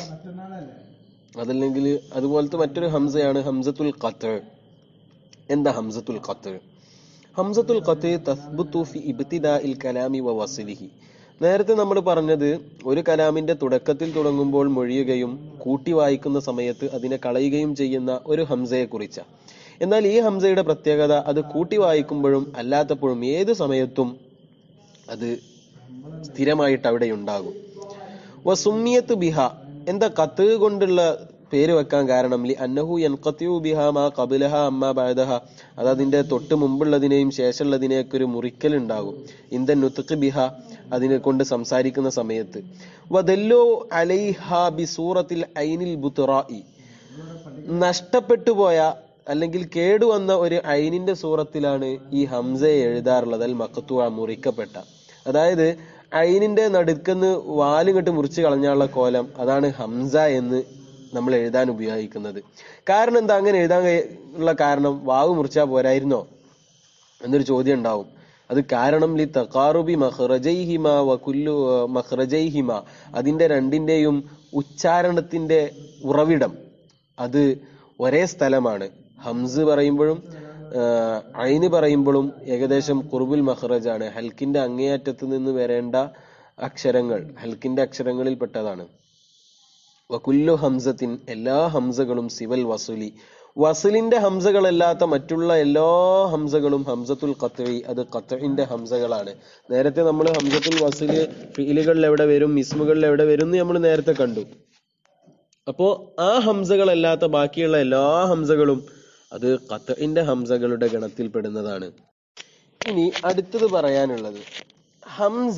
അതല്ലെങ്കിൽ അതുപോലത്തെ മറ്റൊരു ഹംസയാണ് ഹംസത്തുൽ ഖത്ത് എന്താ ഹംസത്തുൽ ഖത്ത് ഹംസത്തുൽ ഖത്ത് തസ്ബുത്തു ഫി ഇബ്തിദാഇൽ കലാമി വ വസ്ലിഹി നേരത്തെ നമ്മൾ പറഞ്ഞത് ഒരു കലാമിന്റെ തുടക്കത്തിൽ തുടങ്ങുമ്പോൾ മൊഴിയുകയും കൂട്ടി വായിക്കുന്ന സമയത്ത് അതിനെ കളയുകയും ചെയ്യുന്ന ഒരു ഹംസയെ കുറിച്ച എന്നാൽ ഈ ഹംസയുടെ പ്രത്യേകത അത് കൂട്ടി വായിക്കുമ്പോഴും അല്ലാത്തപ്പോഴും ഏത് സമയത്തും അത് സ്ഥിരമായിട്ട് അവിടെ ഉണ്ടാകും വസുമ്മിയത്ത് ബിഹ എന്താ കത്ത് കൊണ്ടുള്ള പേര് വെക്കാൻ കാരണം ലി അന്നഹു യൻഖത്തിയു ബിഹ മാ ഖബലഹ അമ്മ ബഅദഹ അത് അതിന്റെ തൊട്ട് മുമ്പുള്ളതിനെയും ശേഷമുള്ളതിനെയൊക്കെ ഒരു മുറിക്കൽ ഉണ്ടാകും ഇന്ദൻ നുത്ഖ് ബിഹ അതിനെ കൊണ്ട് സംസാരിക്കുന്ന സമയത്ത് വദല്ലു അലൈഹ ബി സൂറത്തിൽ ഐനിൽ ബുത്റായി നഷ്ടപ്പെട്ടു പോയ അല്ലെങ്കിൽ കേടുവന്ന ഒരു ഐനിന്റെ സൂറത്തിലാണ് ഈ ഹംസയെ എഴുതാറുള്ളത് അൽ മക്കത്തുവ മുറിക്കപ്പെട്ട അതായത് ഐനിന്റെ നടുക്കെന്ന് വാലിങ്ങട്ട് മുറിച്ച് കളഞ്ഞാലുള്ള കോലം അതാണ് ഹംസ എന്ന് നമ്മൾ എഴുതാൻ ഉപയോഗിക്കുന്നത് കാരണം എന്താ അങ്ങനെ എഴുതാൻ കഴി- ഉള്ള കാരണം വാവ് മുറിച്ചാ പോരായിരുന്നോ എന്നൊരു ചോദ്യം ഉണ്ടാവും അത് കാരണം ലി തഖാറുബി മഖ്റജൈഹിമ വ കുല്ലു മഖ്റജൈഹിമ അതിന്റെ രണ്ടിന്റെയും ഉച്ചാരണത്തിന്റെ ഉറവിടം അത് ഒരേ സ്ഥലമാണ് ഹംസ് പറയുമ്പോഴും ആഹ്, ഐന് പറയുമ്പോഴും ഏകദേശം കുർബുൽ മഖ്റജാണ് ഹൽക്കിന്റെ അങ്ങേയറ്റത്ത് നിന്ന് വരേണ്ട അക്ഷരങ്ങൾ ഹൽക്കിന്റെ അക്ഷരങ്ങളിൽ പെട്ടതാണ് വകുല്ലു ഹംസത്തിൻ എല്ലാ ഹംസകളും സിവൽ വസുലി വസുലിന്റെ ഹംസകളല്ലാത്ത മറ്റുള്ള എല്ലാ ഹംസകളും ഹംസത്തുൽ ഖത്ഇ അത് ഖത്ഇന്റെ ഹംസകളാണ് നേരത്തെ നമ്മൾ ഹംസത്തുൽ വസുല് ഫീലുകളിൽ എവിടെ വരും ഇസ്മുകളിൽ എവിടെ വരും എന്ന് നമ്മൾ നേരത്തെ കണ്ടു അപ്പോ ആ ഹംസകളല്ലാത്ത ബാക്കിയുള്ള എല്ലാ ഹംസകളും അത് ഖത്ഇന്റെ ഹംസകളുടെ ഗണത്തിൽ പെടുന്നതാണ് ഇനി അടുത്തത് പറയാനുള്ളത് ഹംസ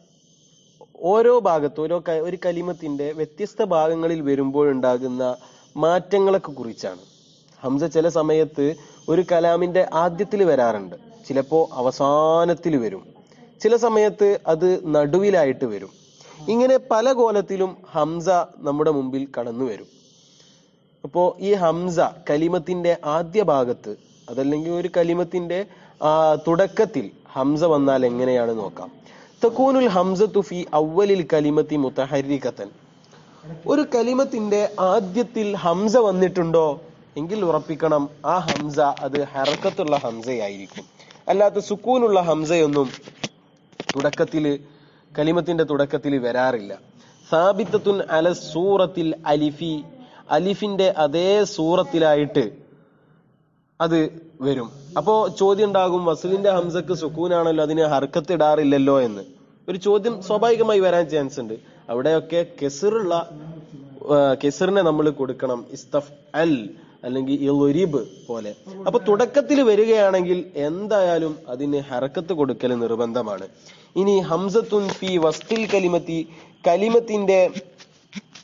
ഓരോ ഭാഗത്ത് ഓരോ ക- ഒരു കലിമത്തിന്റെ വ്യത്യസ്ത ഭാഗങ്ങളിൽ വരുമ്പോഴുണ്ടാകുന്ന മാറ്റങ്ങളൊക്കെ കുറിച്ചാണ് ഹംസ ചില സമയത്ത് ഒരു കലാമിന്റെ ആദ്യത്തിൽ വരാറുണ്ട് ചിലപ്പോ അവസാനത്തിൽ വരും ചില സമയത്ത് അത് നടുവിലായിട്ട് വരും ഇങ്ങനെ പല കോലത്തിലും ഹംസ നമ്മുടെ മുമ്പിൽ കടന്നു വരും അപ്പോ ഈ ഹംസ കലിമത്തിന്റെ ആദ്യ ഭാഗത്ത് അതല്ലെങ്കിൽ ഒരു കലിമത്തിന്റെ ആ, തുടക്കത്തിൽ ഹംസ വന്നാൽ എങ്ങനെയാണ് നോക്കാം തക്കൂനുൽ ഹംസത്തു ഫി അവലിൽ കലിമത്തി മുത്തഹരിക്കത്തൻ ഒരു കലിമത്തിന്റെ ആദ്യത്തിൽ ഹംസ വന്നിട്ടുണ്ടോ എങ്കിൽ ഉറപ്പിക്കണം ആ ഹംസ അത് ഹറക്കത്തുള്ള ഹംസയായിരിക്കും അല്ലാത്ത സുക്കൂനുള്ള ഹംസയൊന്നും തുടക്കത്തില് കലിമത്തിന്റെ തുടക്കത്തിൽ വരാറില്ല സാബിത്തത്തുൻ അല സൂറത്തിൽ അലിഫി അലിഫിന്റെ അതേ സൂറത്തിലായിട്ട് അത് വരും അപ്പോ ചോദ്യം ഉണ്ടാകും വസലിന്റെ ഹംസക്ക് സുക്കൂനാണല്ലോ അതിന് ഹർക്കത്ത് ഇടാറില്ലല്ലോ എന്ന് ഒരു ചോദ്യം സ്വാഭാവികമായി വരാൻ ചാൻസ് ഉണ്ട് അവിടെയൊക്കെ കെസറുള്ള കെസറിനെ നമ്മൾ കൊടുക്കണം ഇസ്തഫ് അൽ അല്ലെങ്കിൽ ഇലൊരിബ് പോലെ അപ്പൊ തുടക്കത്തിൽ വരികയാണെങ്കിൽ എന്തായാലും അതിന് ഹറക്കത്ത് കൊടുക്കൽ നിർബന്ധമാണ് ഇനി ഹംസത്തുൻ ഫി വസ്തിൽ കലിമത്തി കലിമത്തിന്റെ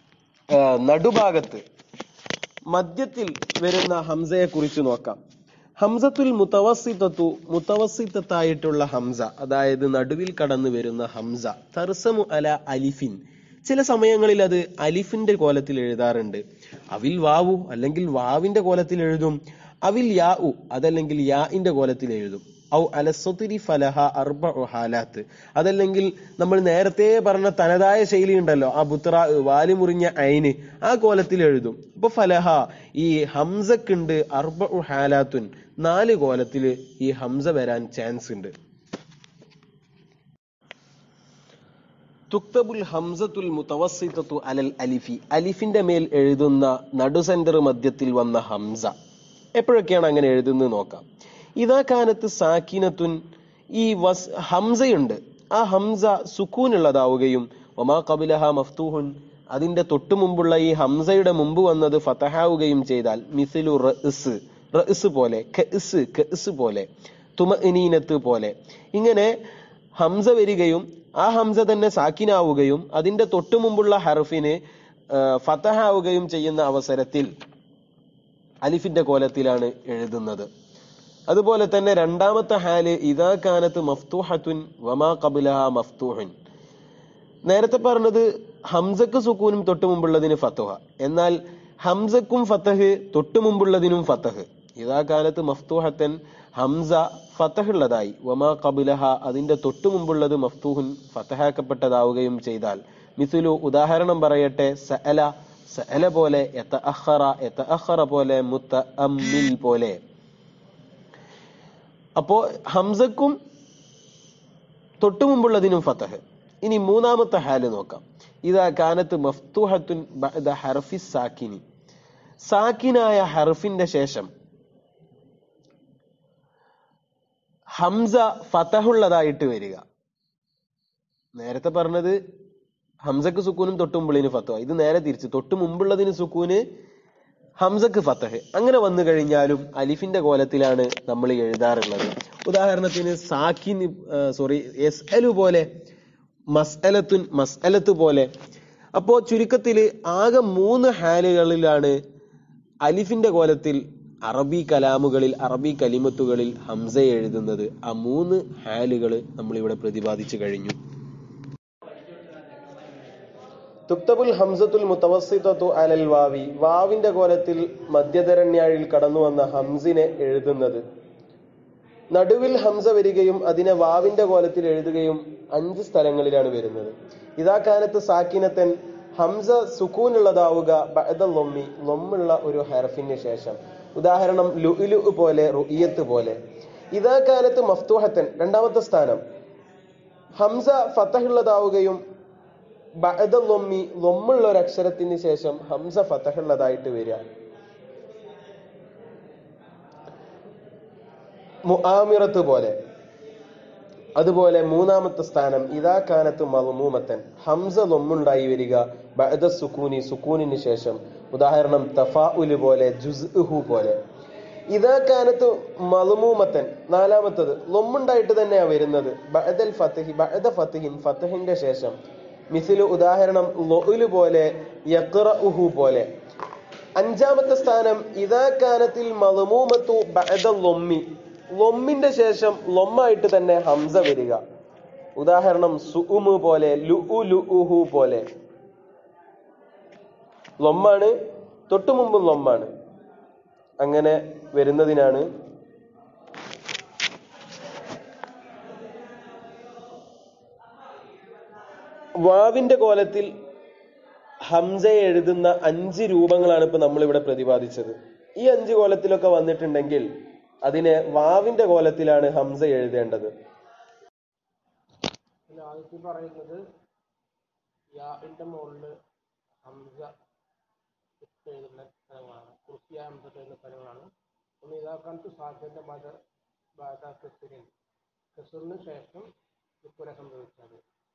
ആ, നടുഭാഗത്ത് മധ്യത്തിൽ വരുന്ന ഹംസയെ കുറിച്ച് നോക്കാം ഹംസത്തുൽ മുത്തവസിത്തത്തു മുത്തവസിത്തത്തായിട്ടുള്ള ഹംസ അതായത് നടുവിൽ കടന്നു വരുന്ന ഹംസ തർസമു അല അലിഫിൻ ചില സമയങ്ങളിൽ അത് അലിഫിന്റെ കോലത്തിൽ എഴുതാറുണ്ട് അവിൽ വാവു അല്ലെങ്കിൽ വാവിന്റെ കോലത്തിൽ എഴുതും അവിൽ യാ ഉ അതല്ലെങ്കിൽ യാഇന്റെ കോലത്തിൽ എഴുതും ഔ അലസ്വത്തിരി ഫലഹ അർബ ഹാലാത്ത് അതല്ലെങ്കിൽ നമ്മൾ നേരത്തെ പറഞ്ഞ തനതായ ശൈലി ഉണ്ടല്ലോ ആ ബുത്ര വാലി മുറിഞ്ഞ ഐന് ആ കോലത്തിൽ എഴുതും അപ്പൊ ഫലഹ ഈ ഹംസക്കുണ്ട് അർബ ഹാലാത്തുൻ നാല് കോലത്തില് ഈ ഹംസ വരാൻ ചാൻസ് ഉണ്ട് തുക്തബുൽ ഹംസത്തുൽ മുതവസ്സിത്തത്തു അലൽ അലിഫി അലിഫിന്റെ മേൽ എഴുതുന്ന നടു സെന്റർ മധ്യത്തിൽ വന്ന ഹംസ എപ്പോഴൊക്കെയാണ് അങ്ങനെ എഴുതുന്നത് നോക്കാം ഇതാ കാലത്ത് സാക്കിനത്തുൻ ഈ വസ് ഹംസയുണ്ട് ആ ഹംസ സുക്കൂൻ ഉള്ളതാവുകയും ഒമാ കബിലഹ മഫ്തൂഹുൻ അതിന്റെ തൊട്ടു മുമ്പുള്ള ഈ ഹംസയുടെ മുമ്പ് വന്നത് ഫതഹാവുകയും ചെയ്താൽ മിസിലു റഇസ് റഇസ് പോലെ കഇസ് കഇസ് പോലെ തുമഇനീനത്ത് പോലെ ഇങ്ങനെ ഹംസ വരികയും ആ ഹംസ തന്നെ സാക്കിനാവുകയും അതിന്റെ തൊട്ടു മുമ്പുള്ള ഹർഫിന് ഫതഹാവുകയും ചെയ്യുന്ന അവസരത്തിൽ അലിഫിന്റെ കോലത്തിലാണ് എഴുതുന്നത് അതുപോലെ തന്നെ രണ്ടാമത്തെ ഹാല് ഇതാ കാനത്ത് മഫ്തൂഹത്തുൻ വമാ കബിലഹ മഫ്തൂഹുൻ നേരത്തെ പറഞ്ഞത് ഹംസക്ക് സുക്കൂനും തൊട്ടു മുമ്പുള്ളതിന് ഫത്തുഹ എന്നാൽ ഹംസക്കും ഫത്തഹ് തൊട്ടു മുമ്പുള്ളതിനും ഫത്തഹ് ഇതാ കാലത്ത് മഫ്തൂഹത്തൻ ഹംസ ഫത്തഹ് ഉള്ളതായി വമാ കബിലഹ അതിന്റെ തൊട്ടു മുമ്പുള്ളത് മഫ്തൂഹുൻ ഫത്തഹാക്കപ്പെട്ടതാവുകയും ചെയ്താൽ മിസുലു ഉദാഹരണം പറയട്ടെ സഅല സഅല പോലെ എത്ത അഹറ എത്ത അഹറ പോലെ മുത്ത അമ്മിൽ പോലെ അപ്പോ ഹംസക്കും തൊട്ടു മുമ്പുള്ളതിനും ഫത്തഹ് ഇനി മൂന്നാമത്തെ ഹാല് നോക്കാം ഇതാ കാനത്ത് മഫ്തൂഹത്തുൻ ബഅദ ഹർഫി സാക്കിനി സാക്കിനായ ഹർഫിന്റെ ശേഷം ഹംസ ഫതഹുള്ളതായിട്ട് വരിക നേരത്തെ പറഞ്ഞത് ഹംസക്ക് സുക്കൂനും തൊട്ടു മുമ്പുള്ളതിന് ഫത്തഹ ഇത് നേരെ തിരിച്ച് തൊട്ടു മുമ്പുള്ളതിന് സുക്കൂന് ഹംസക്ക് ഫത്തഹ് അങ്ങനെ വന്നു കഴിഞ്ഞാലും അലിഫിന്റെ കോലത്തിലാണ് നമ്മൾ എഴുതാറുള്ളത് ഉദാഹരണത്തിന് സാക്കിൻ സോറി എസ് അലു പോലെ മസ്അലത്തുൻ മസ്അലത്ത് പോലെ അപ്പോ ചുരുക്കത്തില് ആകെ മൂന്ന് ഹാലുകളിലാണ് അലിഫിന്റെ കോലത്തിൽ അറബി കലാമുകളിൽ അറബി കലിമത്തുകളിൽ ഹംസ എഴുതുന്നത് ആ മൂന്ന് ഹാലുകൾ നമ്മൾ ഇവിടെ പ്രതിപാദിച്ചു കഴിഞ്ഞു തുക്തബുൽ ഹംസത്തുൽ മുത്തവസ്സിത്തത്തു അലൽ വാവി വാവിന്റെ കോലത്തിൽ മധ്യധരണ്യാഴിൽ കടന്നു വന്ന ഹംസിനെ എഴുതുന്നത് നടുവിൽ ഹംസ വരികയും അതിനെ വാവിന്റെ കോലത്തിൽ എഴുതുകയും അഞ്ച് സ്ഥലങ്ങളിലാണ് വരുന്നത് ഇതാ കാലത്ത് സാക്കിനത്തൻ ഹംസ സുക്കൂനുള്ളതാവുക ബഅദ ലൊമ്മി ലൊമ്മുള്ള ഒരു ഹർഫിന് ശേഷം ഉദാഹരണം ലുഇലു പോലെ റുഇയത്ത് പോലെ ഇതാ കാലത്ത് മഫ്തൂഹത്തൻ രണ്ടാമത്തെ സ്ഥാനം ഹംസ ഫത്തഹുള്ളതാവുകയും ബഅദ ലൊമ്മി ലൊമ്മുള്ള ഒരു അക്ഷരത്തിന് ശേഷം ഹംസ ഫത്തഹുള്ളതായിട്ട് വരിക മുആമിറത്ത് പോലെ അതുപോലെ മൂന്നാമത്തെ സ്ഥാനം ഇതാ കാനത്ത് മൽമൂമത്തൻ ഹംസ ലൊമ്മുണ്ടായി വരിക ബഅദ സുക്കൂനി സുക്കൂനിന് ശേഷം ഉദാഹരണം തഫാഉല് പോലെ ജുസ്ഉഹു പോലെ ഇതാ കാനത്ത് മൽമൂമത്തൻ നാലാമത്തത് ലൊമ്മുണ്ടായിട്ട് തന്നെയാ വരുന്നത് ബഅദൽ ഫത്തഹി ബഅദ ഫത്തഹിൻ ഫത്തഹിന്റെ ശേഷം മിസില് ഉദാഹരണം ലൊഉല് പോലെ യഖ്റഉഹു പോലെ അഞ്ചാമത്തെ സ്ഥാനം ഇതാ കാനത്തിൽ മൽമൂമത്തു ബഅദ ലൊമ്മി ലൊമ്മിന്റെ ശേഷം ലൊമ്മായിട്ട് തന്നെ ഹംസ വരിക ഉദാഹരണം സുഉമ് പോലെ ലുഉ ലുഉഹു പോലെ ലൊമ്മാണ് തൊട്ടു മുമ്പും ലൊമ്മാണ് അങ്ങനെ വരുന്നതിനാണ് വാവിന്റെ കോലത്തിൽ ഹംസ എഴുതുന്ന അഞ്ച് രൂപങ്ങളാണ് ഇപ്പൊ നമ്മൾ ഇവിടെ പ്രതിപാദിച്ചത് ഈ അഞ്ച് കോലത്തിലൊക്കെ വന്നിട്ടുണ്ടെങ്കിൽ അതിനെ വാവിന്റെ കോലത്തിലാണ് ഹംസ എഴുതേണ്ടത് പിന്നെ ആദ്യത്തെ പറയുന്നത് യാന്റെ മുകളിൽ ഹംസ ഇട്ട് എഴുതുന്ന സ്ഥലങ്ങളാണ് കുർസിയ ഹംസ ഇട്ട് എഴുതുന്ന സ്ഥലങ്ങളാണ് ഒന്ന് ഇതാക്കാലത്ത് സാധ്യത ബാധ ബാധ കെസറിൻ കെസറിന് ശേഷം ഇക്കുര സംഭവിച്ചത്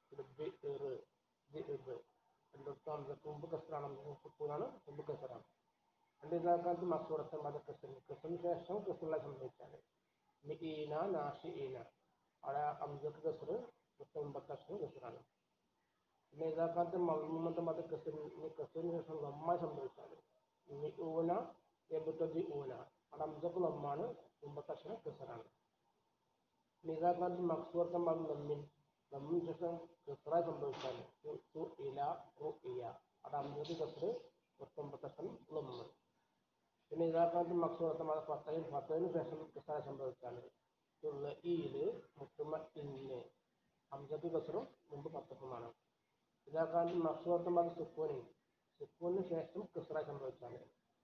രണ്ടിടത്തും ഹംസക്ക് മുമ്പ് കെസറാണ് സുക്കൂനാണ് മുമ്പ് കെസറാണ് രണ്ട് ഇതാക്കാലത്ത് മസൂറത്തെ ബാധ കെസറിൻ കെസറിന് ശേഷം കെസറിലെ സംഭവിച്ചത് ഈന നാഷി ഈന അവിടെ ഹംസക്ക് കെസർ മുമ്പത്തെ അക്ഷരം കെസറാണ് പിന്നെ ഇതാക്കാലത്ത് മൽമൂമത്തെ മത കെസറിന് കെസറിന് ശേഷം നമ്മ സംഭവിച്ചാൽ ഊന എബുത്തതി ഊന അവിടെ ഹംസക്ക് നമ്മാണ് മുമ്പത്തെ അക്ഷരം കസറാണ് നിരാകാന്തി മക്സൂർത്തം ബാബ് നമ്മിൻ നമ്മിൻ ശേഷം കസറ സംഭവിച്ചാൽ തു- തു ഇല റു ഇയ അത് അമ്പത് കസറ് പത്തൊമ്പത്തെ അക്ഷരം നമ്മ് പിന്നെ ഇതാക്കാന്തി മക്സൂർത്തം ബാബ് പത്തയും പത്തതിന് ശേഷം കസറ സംഭവിച്ചാൽ തുള്ള ഈല് മുത്തുമ ഇന്ന് അമ്പത് കസറും മുമ്പ് പത്തപ്പുമാണ് ഇതാക്കാന്തി മക്സൂർത്തം ബാബ് സുക്കൂനി സുക്കൂനിന് ശേഷം കസറ സംഭവിച്ചാൽ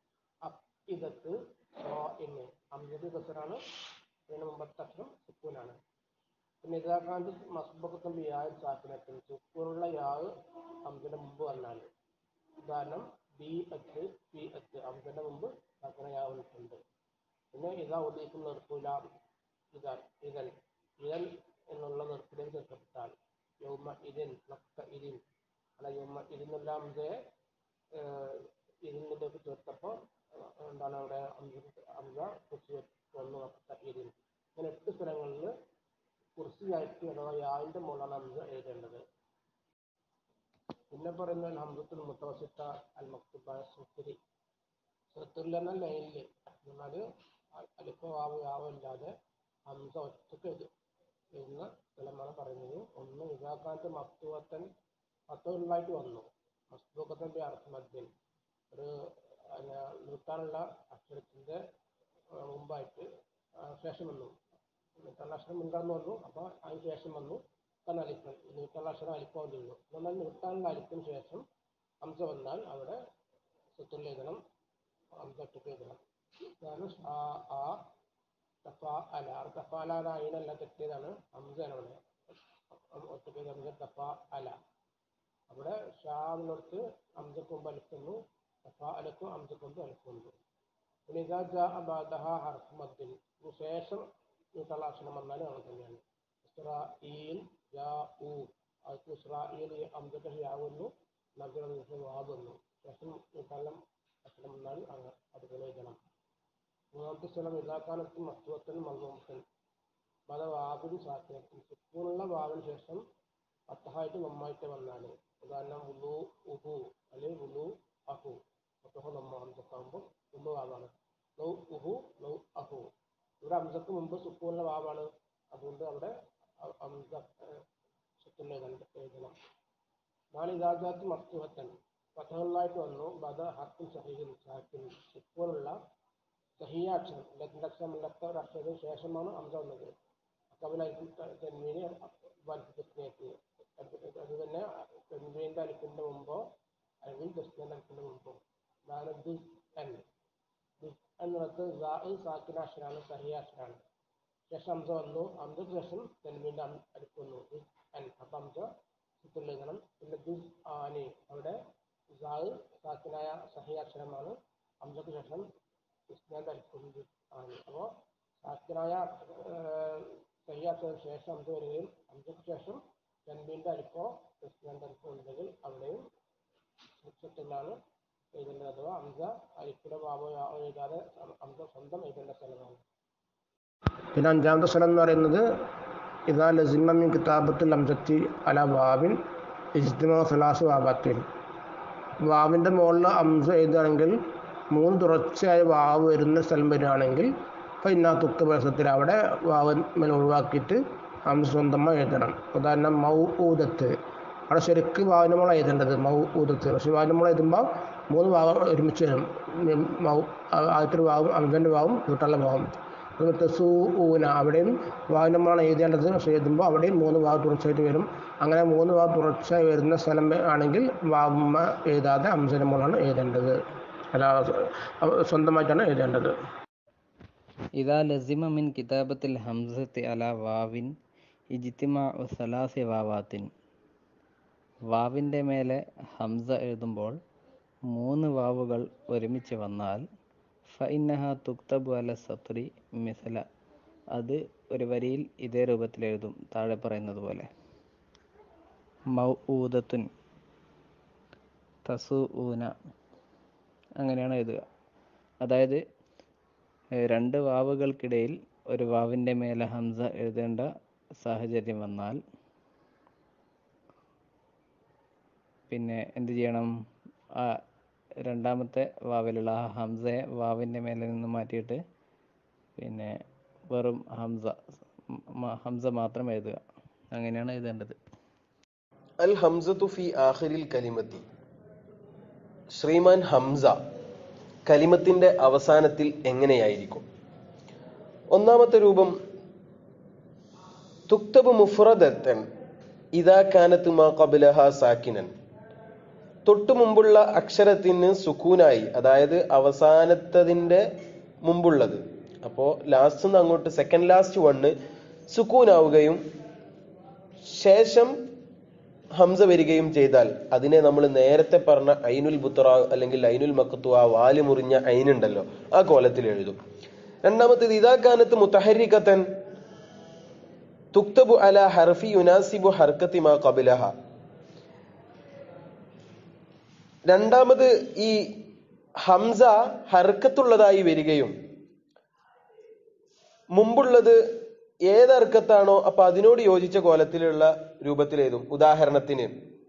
ഇതത്ത് ഇന്ന് അമ്പത് കസറാണ് ഇതിന് മുമ്പത്തെ അക്ഷരം സുക്കൂനാണ് പിന്നെ ഇതാക്കാണ്ട് മസ്ബക്കത്തും യാവ് സാക്കിനത്തും സുക്കൂനുള്ള യാവ് അമ്പതിന്റെ മുമ്പ് വന്നാൽ ഉദാഹരണം ബി എച്ച് പി എച്ച് അമ്പതിന്റെ മുമ്പ് സാക്കിന യാവ് ഉണ്ട് പിന്നെ ഇതാ ഉദ്ദേശിക്കും നിർത്തൂല ഇതാ ഇതൻ ഇതൻ എന്നുള്ള നിർത്തിലേക്ക് ചേർക്കപ്പെട്ടാൽ യൗമ ഇതിൻ നക്ക ഇതിൻ അല്ല യൗമ ഇതിനുള്ള അമ്പയെ ഇതിലേക്ക് ചേർത്തപ്പോൾ എന്താണ് അവിടെ അമ്പത് അമ്പ കുറിച്ച് വന്നു നക്ക ഇതിൻ ഇങ്ങനെ എട്ട് സ്ഥലങ്ങളിൽ കുർസിയായിട്ട് അഥവാ യാവിന്റെ മുകളാണ് ഹംസ എഴുതേണ്ടത് പിന്നെ പറയുന്നത് ഹംസത്തുൽ മുത്തവസിത്ത അൽ മക്തുബ സുത്തിരി സുത്തിരിൽ എന്ന ലൈനില് എന്നാൽ അലിപ്പോ വാവ് യാവോ ഇല്ലാതെ ഹംസ ഒറ്റക്ക് എഴുതി എഴുതുന്ന സ്ഥലമാണ് പറയുന്നത് ഒന്ന് ഇതാക്കാത്ത മക്തുവത്തൻ പത്തുള്ളായിട്ട് വന്നു മസ്തൂക്കത്തിന്റെ അർത്ഥമദ്യൻ ഒരു പിന്നെ നിർത്താനുള്ള അക്ഷരത്തിന്റെ ആ, മുമ്പായിട്ട് ആ, ശേഷം വന്നു നൂറ്റാണ്ട് അക്ഷരം മുൻകടന്നു വന്നു അപ്പോൾ അതിന് ശേഷം വന്നു തന്നെ അലിപ്പൻ നൂറ്റാണ്ട് അക്ഷരം അലിപ്പം ചെയ്യുന്നു എന്നാൽ നൂറ്റാണ്ട് അലിപ്പിന് ശേഷം ഹംസ വന്നാൽ അവിടെ സുത്തുൽ എഴുതണം ഹംസ ഒറ്റക്ക് എഴുതണം കാരണം ആ ആ തഫാ അല തഫാല അതിനല്ല തെറ്റിയതാണ് ഹംസയാണ് അവിടെ ഒറ്റക്ക് ഹംസ തഫാ അല അവിടെ ഷാവിനടുത്ത് ഹംസക്ക് മുമ്പ് അലിക്കുന്നു തഫാ അലക്കും ഹംസക്ക് മുമ്പ് അലിക്കുന്നു പിന്നെ ഇതാ ജാ ബാദഹ ഹർഫ് മദ്ദിൻ ഇതിന് ശേഷം നൂറ്റുള്ള അക്ഷരം വന്നാലും അങ്ങനെ തന്നെയാണ് ഇസ്രാഈൽ ജാ ഊ അത് ഇസ്രായേൽ അമ്പത്തെ യാവുന്നു നഗര വാവുന്നു ശേഷം നൂറ്റെല്ലാം അക്ഷരം വന്നാൽ അങ്ങനെ അതുപോലെ എഴുതണം മൂന്നാമത്തെ സ്ഥലം ഇതാക്കാനത്തും മസ്തുവത്തിനും മർമ്മത്തിൽ പല വാവിന് സാധ്യത്തിൽ സുക്കൂണുള്ള വാവിന് ശേഷം പത്തഹായിട്ട് നമ്മായിട്ട് വന്നാൽ ഉദാഹരണം ഉലു ഉഹു അല്ലെങ്കിൽ ഉലു അഹു പത്തഹ നമ്മ അംസത്താകുമ്പോൾ ഉലു വാവാണ് ലൗ ഉഹു ലൗ അഹു ഇവിടെ അംസക്ക് മുമ്പ് സുക്കൂണുള്ള വാവാണ് അതുകൊണ്ട് അവിടെ അ- അംസ സുക്കൂണിൽ എഴുതണം നാല് ഇതാജാത്ത് മസ്തുഹത്തൻ പത്തഹുള്ളായിട്ട് വന്നു ബദ ഹർത്തും സഹീഹിൻ സാക്കിൻ സുക്കൂണുള്ള സഹിയാക്ഷരം ലക്ഷമില്ലാത്ത ഒരു അക്ഷരത്തിന് ശേഷമാണ് അംസ വന്നത് കവിലായിരിക്കും തെന്മീന് വലിപ്പത്തിലേക്ക് അത് തന്നെ തെന്മീൻ്റെ അലിപ്പിൻ്റെ മുമ്പോ അല്ലെങ്കിൽ ദസ്മീൻ്റെ അലിപ്പിൻ്റെ മുമ്പോ അതാണ് ദിസ് എൻ ദിസ് എന്നുള്ളത് സാക്കിന അക്ഷരമാണ് സഹിയാക്ഷരമാണ് ശേഷം അംസ വന്നു അംസക്ക് ശേഷം തെന്മീൻ്റെ അലിപ്പ് വന്നു ദിസ് എൻ അപ്പം അംസ ചിത്രത്തിൽ എഴുതണം പിന്നെ ദിസ് ആനി അവിടെ സാഹ് സാക്കിനായ സഹിയാക്ഷരമാണ് അംസക്ക് ശേഷം ഇസ്ലാം ധരിക്കുന്നത് ആണ് അപ്പോൾ ശാസ്ത്രായ സഹിയാക്കിയതിനു ശേഷം അമ്പ് വരികയും അമ്പക്ക് ശേഷം രണ്ടിൻ്റെ അരിപ്പോ ഇസ്ലാം ധരിപ്പോ ഉണ്ടെങ്കിൽ അവിടെയും വൃക്ഷത്തിലാണ് എഴുതേണ്ടത് അഥവാ അംസ അരിപ്പിടെ വാവോ യാവോ എഴുതാതെ അംസ സ്വന്തം എഴുതേണ്ട സ്ഥലമാണ് പിന്നെ അഞ്ചാമത്തെ സ്ഥലം എന്ന് പറയുന്നത് ഇതാ ലസിമമിൻ കിതാബത്തുൽ അംസത്തി അല വാവിൻ ഇജ്തിമ സലാസ് വാബാത്തിൻ വാവിൻ്റെ മുകളിൽ അംസ എഴുതുകയാണെങ്കിൽ മൂന്ന് തുടർച്ചയായ വാവ് വരുന്ന സ്ഥലം വരികയാണെങ്കിൽ അപ്പോൾ ഇന്നാ തുക്ക് ദിവസത്തിൽ അവിടെ വാവ് മേൽ ഒഴിവാക്കിയിട്ട് അംസ സ്വന്തമായി എഴുതണം ഉദാഹരണം മൗ ഊദത്ത് അവിടെ ശരിക്ക് വാവിൻ്റെ മുകളിൽ എഴുതേണ്ടത് മൗ ഊദത്ത് പക്ഷെ വാവിൻ്റെ മുകളിൽ എഴുതുമ്പോൾ മൂന്ന് വാവ് ഒരുമിച്ച് വരും ഉം, മൗ ആദ്യത്തെ വാവും അംസൻ്റെ വാവും കൂട്ടുള്ള വാവും അതുപോലെ സൂ ഊന അവിടെയും വാവിൻ്റെ മുകളിൽ എഴുതേണ്ടത് പക്ഷേ എഴുതുമ്പോൾ അവിടെയും മൂന്ന് വാവ് തുടർച്ചയായിട്ട് വരും അങ്ങനെ മൂന്ന് വാവ് തുടർച്ചയായി വരുന്ന സ്ഥലം ആണെങ്കിൽ വാവുമ്മ എഴുതാതെ അംസൻ്റെ മുകളാണ് എഴുതേണ്ടത് അല്ല സ്വന്തമായിട്ടാണ് എഴുതേണ്ടത് ഇതാ ലസിമ മിൻ കിതാബത്തിൽ ഹംസത്തി അല വാവിൻ ഇജ്തിമാ സലാസി വാവാത്തിൻ വാവിൻ്റെ മേലെ ഹംസ എഴുതുമ്പോൾ മൂന്ന് വാവുകൾ ഒരുമിച്ച് വന്നാൽ ഫഇന്നഹ തുക്തബു അല സത്രി മിസല അത് ഒരു വരിയിൽ ഇതേ രൂപത്തിൽ എഴുതും താഴെ പറയുന്നത് പോലെ മൗ ഊദത്തുൻ തസു ഊന അങ്ങനെയാണ് എഴുതുക അതായത് ഏഹ് രണ്ട് വാവുകൾക്കിടയിൽ ഒരു വാവിൻ്റെ മേലെ ഹംസ എഴുതേണ്ട സാഹചര്യം വന്നാൽ പിന്നെ എന്ത് ചെയ്യണം ആ രണ്ടാമത്തെ വാവിലുള്ള ആ ഹംസയെ വാവിൻ്റെ മേലെ നിന്ന് മാറ്റിയിട്ട് പിന്നെ വെറും ഹംസ മ- ഹംസ മാത്രം എഴുതുക അങ്ങനെയാണ് എഴുതേണ്ടത് അൽ ഹംസത്തു ഫി ആഖിരിൽ കലിമത്തി ശ്രീമാൻ ഹംസ കലിമത്തിന്റെ അവസാനത്തിൽ എങ്ങനെയായിരിക്കും ഒന്നാമത്തെ രൂപം തുക്തബ് മുഫ്രദത്തൻ ഇതാ കാനത്ത് മാ ഖബലഹ സാക്കിനൻ തൊട്ടു മുമ്പുള്ള അക്ഷരത്തിന് സുക്കൂനായി അതായത് അവസാനത്തതിന്റെ മുമ്പുള്ളത് അപ്പോ ലാസ്റ്റ് നിന്ന് അങ്ങോട്ട് സെക്കൻഡ് ലാസ്റ്റ് വണ്ണ് സുക്കൂനാവുകയും ശേഷം ഹംസ വരികയും ചെയ്താൽ അതിനെ നമ്മൾ നേരത്തെ പറഞ്ഞ ഐനുൽ ബുത്തറ അല്ലെങ്കിൽ ഐനുൽ മക്കത്തു ആ വാല് മുറിഞ്ഞ ഐനുണ്ടല്ലോ ആ കോലത്തിൽ എഴുതും രണ്ടാമത്തേത് ഇതാക്കാനത്ത് മുത്തഹരിക്കത്തൻ തുക്തബു അല ഹർഫി യുനാസിബു ഹർക്കത്തി മാ കബിലഹ രണ്ടാമത് ഈ ഹംസ ഹർക്കത്തുള്ളതായി വരികയും മുമ്പുള്ളത് ഏത് അർക്കത്താണോ അപ്പൊ അതിനോട് യോജിച്ച കോലത്തിലുള്ള രൂപത്തിലേതും ഉദാഹരണത്തിന്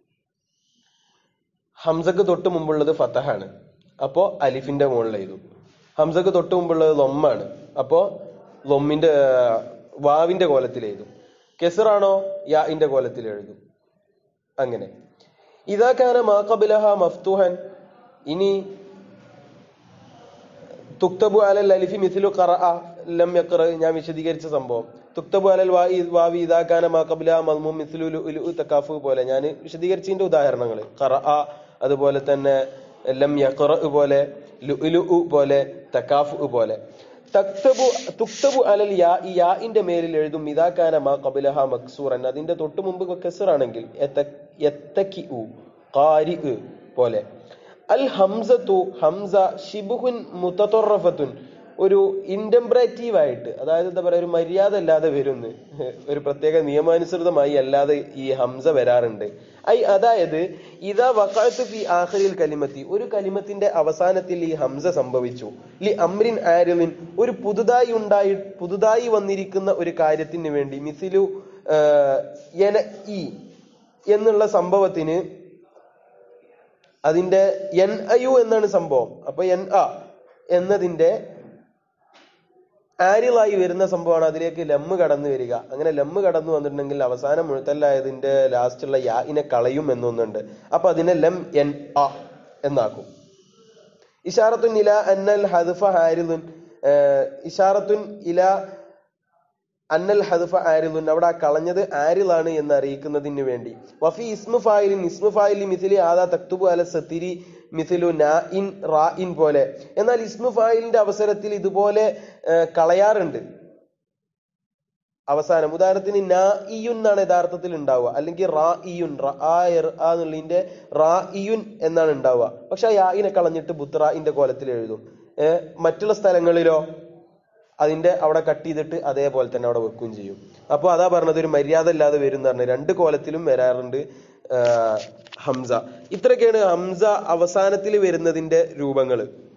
ഹംസക്ക് തൊട്ട് മുമ്പുള്ളത് ഫത്തഹാണ് അപ്പോ അലിഫിന്റെ മുകളിൽ എഴുതും ഹംസക്ക് തൊട്ട് മുമ്പുള്ളത് ലൊമ്മാണ് അപ്പോ ലൊമ്മിന്റെ ആ, വാവിന്റെ കോലത്തിൽ എഴുതും കെസറാണോ യാഇന്റെ കോലത്തിൽ എഴുതും അങ്ങനെ ഇതാക്കാന മാക്കബിലഹ മഫ്തുഹൻ ഇനി തുക്തബു അലൽ അലിഫി മിഥിലു ഖറഅ ലം യഖറ ഞാൻ വിശദീകരിച്ച സംഭവം തുക്തബു അലൽ വായി വാവി ഇദാകാന മാ ഖബല മദ്മൂം മിഥ്ലു ലുഉ തകാഫു പോലെ ഞാൻ വിശദീകരിച്ചതിന്റെ ഉദാഹരണങ്ങൾ ഖറഅ അതുപോലെ തന്നെ ലം യഖറ പോലെ ലുഉ പോലെ തകാഫു പോലെ തക്തബു തുക്തബു അലൽ യാ ഈ യാഇന്റെ മേലിൽ എഴുതും ഇദാകാന മാ ഖബലഹ മക്സൂറൻ അതിന്റെ തൊട്ട് മുമ്പ് കസറാണെങ്കിൽ യത്തക്കിഉ ഖാരി പോലെ അൽ ഹംസത്തു ഹംസ ഷിബുഹുൻ മുത്തതൊറഫത്തുൻ ഒരു ഇൻറ്റംപ്രേറ്റീവ് ആയിട്ട് അതായത് എന്താ പറയാ ഒരു മര്യാദ അല്ലാതെ വരുന്ന് ഒരു പ്രത്യേക നിയമാനുസൃതമായി അല്ലാതെ ഈ ഹംസ വരാറുണ്ട് ഐ അതായത് ഇതാ വക്കാത്ത് ഫി ആഖിരിൽ കലിമത്തി ഒരു കലിമത്തിന്റെ അവസാനത്തിൽ ഈ ഹംസ സംഭവിച്ചു ലി അമ്രിൻ ആരിലിൻ ഒരു പുതുതായി ഉണ്ടായി പുതുതായി വന്നിരിക്കുന്ന ഒരു കാര്യത്തിന് വേണ്ടി മിസിലു എന ഇ എന്നുള്ള സംഭവത്തിന് അതിന്റെ എൻ അയു എന്നാണ് സംഭവം അപ്പൊ എൻ അ എന്നതിന്റെ ആരിലായി വരുന്ന സംഭവമാണ് അതിലേക്ക് ലമ്മ് കടന്നു വരിക അങ്ങനെ ലമ്മ് കടന്നു വന്നിട്ടുണ്ടെങ്കിൽ അവസാനം മുഴുത്തല്ലായതിന്റെ ലാസ്റ്റുള്ള യാഇനെ കളയും എന്നൊന്നുണ്ട് അപ്പൊ അതിനെ ലം എൻ അ എന്നാക്കും ഇഷാറത്തുൻ ഇല അന്നൽ ഹദ്ഫ ഹാരിദുൻ ഏഹ് ഇഷാറത്തുൻ ഇല അന്നൽ ഹദ്ഫ ആരിലുൻ അവിടെ ആ കളഞ്ഞത് ആരിലാണ് എന്ന് അറിയിക്കുന്നതിന് വേണ്ടി വഫി ഇസ്മു ഫായിലിൻ ഇസ്മു ഫായിലി മിഥിലി ആദാ തക്തുബു അല സത്തിരി മിഥിലു നാ ഇൻ റാ ഇൻ പോലെ എന്നാൽ ഇസ്മു ഫായിലിന്റെ അവസരത്തിൽ ഇതുപോലെ ഏഹ്, കളയാറുണ്ട് അവസാനം ഉദാഹരണത്തിന് നാ ഇയുൻ എന്നാണ് യഥാർത്ഥത്തിൽ ഉണ്ടാവുക അല്ലെങ്കിൽ റാ ഇയുൻ റ ആ എർ ആ എന്നുള്ളതിന്റെ റാ ഇയുൻ എന്നാണ് ഉണ്ടാവുക പക്ഷെ ആ യാഇനെ കളഞ്ഞിട്ട് ബുത്റാഇന്റെ കോലത്തിൽ എഴുതും ഏഹ്, മറ്റുള്ള സ്ഥലങ്ങളിലോ അതിന്റെ അവിടെ കട്ട് ചെയ്തിട്ട് അതേപോലെ തന്നെ അവിടെ വെക്കുകയും ചെയ്യും അപ്പോൾ അതാ പറഞ്ഞത് ഒരു മര്യാദ ഇല്ലാതെ വരും എന്ന് പറഞ്ഞു രണ്ട് കോലത്തിലും വരാറുണ്ട് ആ, ഹംസ ഇത്രയൊക്കെയാണ് ഹംസ അവസാനത്തിൽ വരുന്നതിന്റെ രൂപങ്ങൾ